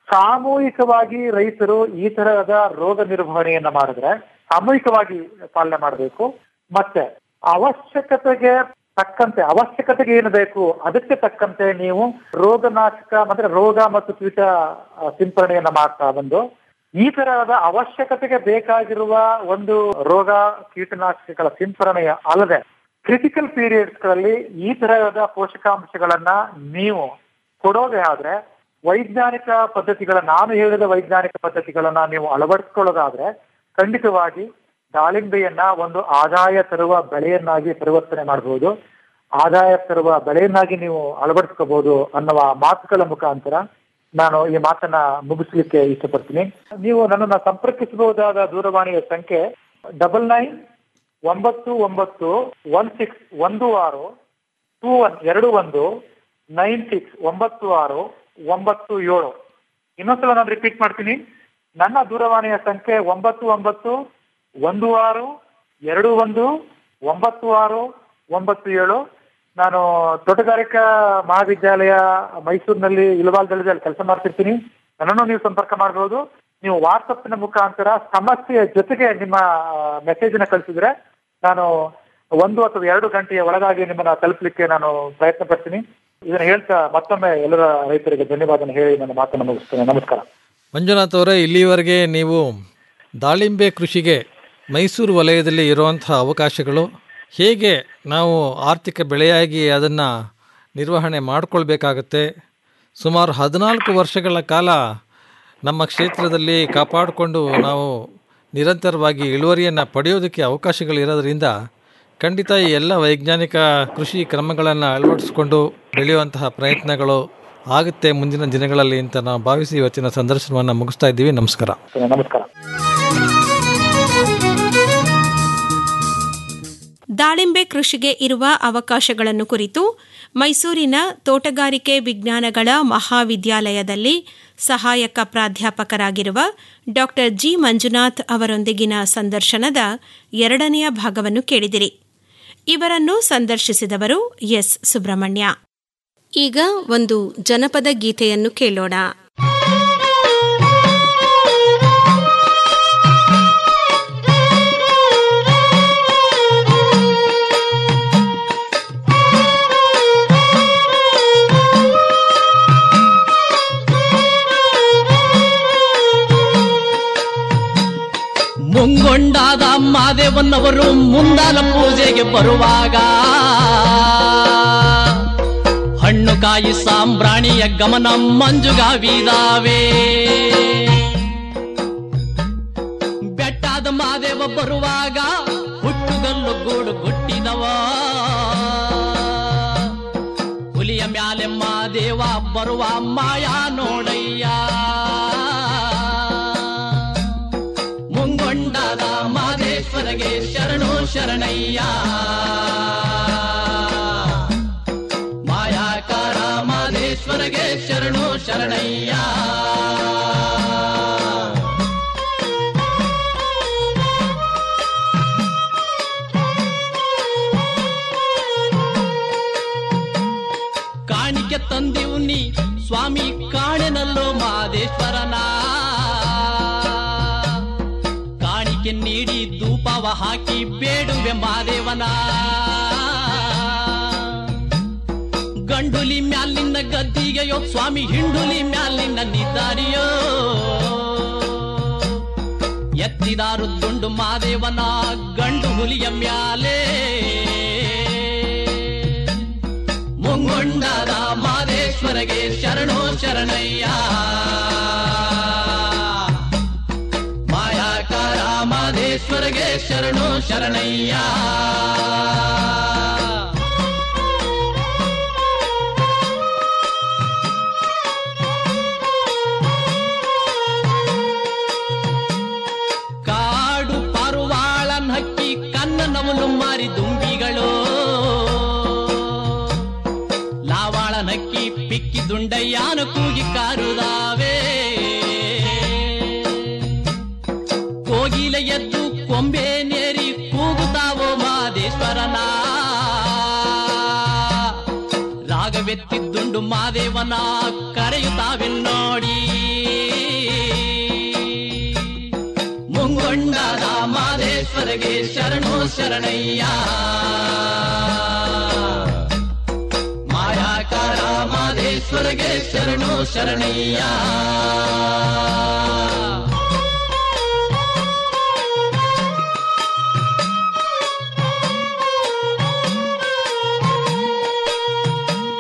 ಸಾಮೂಹಿಕವಾಗಿ ರೈತರು ಈ ತರಹದ ರೋಗ ನಿರ್ವಹಣೆಯನ್ನ ಮಾಡಿದ್ರೆ ಸಾಮೂಹಿಕವಾಗಿ ಪಾಲನೆ ಮಾಡಬೇಕು ಮತ್ತೆ ಅವಶ್ಯಕತೆಗೆ ತಕ್ಕಂತೆ ಅವಶ್ಯಕತೆಗೆ ಏನು ಬೇಕು ಅದಕ್ಕೆ ತಕ್ಕಂತೆ ನೀವು ರೋಗನಾಶಕ ಮತ್ತೆ ರೋಗ ಮತ್ತು ಕೀಟ ಆ, ಸಿಂಪರಣೆಯನ್ನ ಮಾಡ್ತಾ ಬಂದು ಈ ತರಹದ ಅವಶ್ಯಕತೆಗೆ ಬೇಕಾಗಿರುವ ಒಂದು ರೋಗ ಕೀಟನಾಶಕಗಳ ಸಿಂಪರಣೆಯ ಅಲ್ಲದೆ ಕ್ರಿಟಿಕಲ್ ಪೀರಿಯಡ್ಸ್ ಗಳಲ್ಲಿ ಈ ತರಹದ ಪೋಷಕಾಂಶಗಳನ್ನ ನೀವು ಕೊಡೋದೇ ಆದ್ರೆ ವೈಜ್ಞಾನಿಕ ಪದ್ಧತಿಗಳ ನಾನು ಹೇಳಿದ ವೈಜ್ಞಾನಿಕ ಪದ್ಧತಿಗಳನ್ನ ನೀವು ಅಳವಡಿಸ್ಕೊಳ್ಳೋದಾದ್ರೆ ಖಂಡಿತವಾಗಿ ದಾಳಿಂಬೆಯನ್ನ ಒಂದು ಆದಾಯ ತರುವ ಬೆಳೆಯನ್ನಾಗಿ ಪರಿವರ್ತನೆ ಮಾಡಬಹುದು ಆದಾಯ ತರುವ ಬೆಳೆಯನ್ನಾಗಿ ನೀವು ಅಳವಡಿಸ್ಕೋಬಹುದು ಅನ್ನುವ ಮಾತುಗಳ ಮುಖಾಂತರ ನಾನು ಈ ಮಾತನ್ನ ಮುಗಿಸ್ಲಿಕ್ಕೆ ಇಷ್ಟಪಡ್ತೀನಿ ನೀವು ನನ್ನನ್ನ ಸಂಪರ್ಕಿಸಬಹುದಾದ ದೂರವಾಣಿಯ ಸಂಖ್ಯೆ ಡಬಲ್ ನೈನ್ ಒಂಬತ್ತು ಒಂಬತ್ತು ಒನ್ ಸಿಕ್ಸ್ ಒಂದು ಆರು ಟೂ ಒನ್ ಎರಡು ಒಂದು ನೈನ್ ಸಿಕ್ಸ್ ಒಂಬತ್ತು ಆರು ಒಂಬತ್ತು ಏಳು ಇನ್ನೊಂದ್ಸಲ ನಾನು ರಿಪೀಟ್ ಮಾಡ್ತೀನಿ ನನ್ನ ದೂರವಾಣಿಯ ಸಂಖ್ಯೆ ಒಂಬತ್ತು ಒಂಬತ್ತು ಒಂದು ಆರು ಎರಡು ಒಂದು ಒಂಬತ್ತು ಆರು ಒಂಬತ್ತು ಏಳು ನಾನು ತೋಟಗಾರಿಕಾ ಮಹಾವಿದ್ಯಾಲಯ ಮೈಸೂರಿನಲ್ಲಿ ಇಲವಾಲ್ದಲ್ಲಿ ಅಲ್ಲಿ ಕೆಲಸ ಮಾಡ್ತಿರ್ತೀನಿ ನನ್ನನ್ನು ನೀವು ಸಂಪರ್ಕ ಮಾಡಬಹುದು ನೀವು ವಾಟ್ಸಪ್ನ ಮುಖಾಂತರ ಸಮಸ್ಯೆಯ ಜೊತೆಗೆ ನಿಮ್ಮ ಮೆಸೇಜ್ ನ ಕಳಿಸಿದ್ರೆ ನಾನು ಒಂದು ಅಥವಾ ಎರಡು ಗಂಟೆಯ ಒಳಗಾಗಿ ನಿಮ್ಮನ್ನ ತಲುಪಲಿಕ್ಕೆ ನಾನು ಪ್ರಯತ್ನ ಪಡ್ತೀನಿ ಇದನ್ನ ಹೇಳ್ತಾ ಮತ್ತೊಮ್ಮೆ ಎಲ್ಲರ ರೈತರಿಗೆ ಧನ್ಯವಾದ ಹೇಳಿ ನನ್ನ ಮಾತನ್ನು ಮುಗಿಸ್ತೇನೆ ನಮಸ್ಕಾರ ಮಂಜುನಾಥ್ ಅವರೇ ಇಲ್ಲಿವರೆಗೆ ನೀವು ದಾಳಿಂಬೆ ಕೃಷಿಗೆ ಮೈಸೂರು ವಲಯದಲ್ಲಿ ಇರುವಂಥ ಅವಕಾಶಗಳು ಹೇಗೆ ನಾವು ಆರ್ಥಿಕ ಬೆಳೆಯಾಗಿ ಅದನ್ನು ನಿರ್ವಹಣೆ ಮಾಡಿಕೊಳ್ಬೇಕಾಗತ್ತೆ ಸುಮಾರು ಹದಿನಾಲ್ಕು ವರ್ಷಗಳ ಕಾಲ ನಮ್ಮ ಕ್ಷೇತ್ರದಲ್ಲಿ ಕಾಪಾಡಿಕೊಂಡು ನಾವು ನಿರಂತರವಾಗಿ ಇಳುವರಿಯನ್ನು ಪಡೆಯೋದಕ್ಕೆ ಅವಕಾಶಗಳಿರೋದ್ರಿಂದ ಖಂಡಿತ ಈ ಎಲ್ಲ ವೈಜ್ಞಾನಿಕ ಕೃಷಿ ಕ್ರಮಗಳನ್ನು ಅಳವಡಿಸಿಕೊಂಡು ಬೆಳೆಯುವಂತಹ ಪ್ರಯತ್ನಗಳು ಆಗುತ್ತೆ ಮುಂದಿನ ದಿನಗಳಲ್ಲಿ ಅಂತ ನಾವು ಭಾವಿಸಿ ಇವತ್ತಿನ ಸಂದರ್ಶನವನ್ನು ಮುಗಿಸ್ತಾ ಇದ್ದೀವಿ ನಮಸ್ಕಾರ ನಮಸ್ಕಾರ ದಾಳಿಂಬೆ ಕೃಷಿಗೆ ಇರುವ ಅವಕಾಶಗಳನ್ನು ಕುರಿತು ಮೈಸೂರಿನ ತೋಟಗಾರಿಕೆ ವಿಜ್ಞಾನಗಳ ಮಹಾವಿದ್ಯಾಲಯದಲ್ಲಿ ಸಹಾಯಕ ಪ್ರಾಧ್ಯಾಪಕರಾಗಿರುವ ಡಾ ಜಿ ಮಂಜುನಾಥ್ ಅವರೊಂದಿಗಿನ ಸಂದರ್ಶನದ ಎರಡನೆಯ ಭಾಗವನ್ನು ಕೇಳಿದಿರಿ ಇವರನ್ನು ಸಂದರ್ಶಿಸಿದವರು ಎಸ್ ಸುಬ್ರಹ್ಮಣ್ಯ ಈಗ ಒಂದು ಜನಪದ ಗೀತೆಯನ್ನು ಕೇಳೋಣ ಮುಂಗೊಂಡಾದ ಮಾದೇವನ್ನವರು ಮುಂದಾಲ ಪೂಜೆಗೆ ಬರುವಾಗ ಹಣ್ಣು ಕಾಯಿ ಸಾಂಬ್ರಾಣಿಯ ಗಮನ ಮಂಜುಗಾವಿದಾವೆ ಬೆಟ್ಟಾದ ಮಾದೇವ ಬರುವಾಗ ಹುಟ್ಟುಗಲ್ಲು ಗೂಡು ಗುಟ್ಟಿದವ ಹುಲಿಯ ಮ್ಯಾಲೆ ಮಾದೇವ ಬರುವ ಮಾಯಾ ನೋಡಯ್ಯ ಮುಂಗೊಂಡಾದ ಮಾದೇಶ್ವರಗೆ ಶರಣು ಶರಣಯ್ಯ ಮಾಯಾಕಾರ ಮಾದೇಶ್ವರಗೆ ಶರಣು ಶರಣಯ್ಯ ಕಾಣಿಕೆ ತಂದಿವು ನೀ ಸ್ವಾಮಿ ಕಾಣೆನಲ್ಲೋ ಮಾದೇಶ್ವರನ ಕಾಣಿಕೆ ನೀಡಿ ಧೂಪವ ಹಾಕಿ ಬೇಡುವೆ ಮಾದೇವನ ಗಂಡುಲಿ ಮ್ಯಾಲಿನ ಗದ್ದಿಗೆಯೋ ಸ್ವಾಮಿ ಹಿಂಡುಲಿ ಮ್ಯಾಲಿನ ನಿದ್ದಾರಿಯೋ ಎತ್ತಿದಾರು ದುಂಡು ಮಾದೇವನ ಗಂಡು ಹುಲಿಯ ಮ್ಯಾಲೆ ಮುಂಗೊಂಡಾದ ಮಾದೇಶ್ವರಗೆ ಶರಣೋ ಶರಣಯ್ಯ ಮಾಯಾಕಾರ ಮಾದೇಶ್ವರಗೆ ಶರಣೋ ಶರಣಯ್ಯ ಕಾಡು ಪರುವಾಳನ್ ಹಕ್ಕಿ ಕನ್ನನವನು ಮಾರಿ ದುಂಬಿಗಳು ಲಾವಾಳನಕ್ಕಿ ಪಿಕ್ಕಿ ದುಂಡಯ್ಯಾನ ಕೂಗಿ ಕಾರುದಾವೆ ಕೋಗಿಲ ಎದ್ದು ಕೊಂಬೆ ನೇರಿ ಕೂಗುತ್ತಾವೋ ಮಾದೇಶ್ವರನ ರಾಗವೆತ್ತಿದ್ದುಂಡು ಮಾದೇವನ ಕರೆಯುತ್ತಾವೆ ನೋಡಿ ಕೊಂಡಾದ ಮಾದೇಶ್ವರಗೆ ಶರಣು ಶರಣಯ್ಯ ಮಾಯಾಕಾರ ಮಾದೇಶ್ವರಗೆ ಶರಣು ಶರಣಯ್ಯ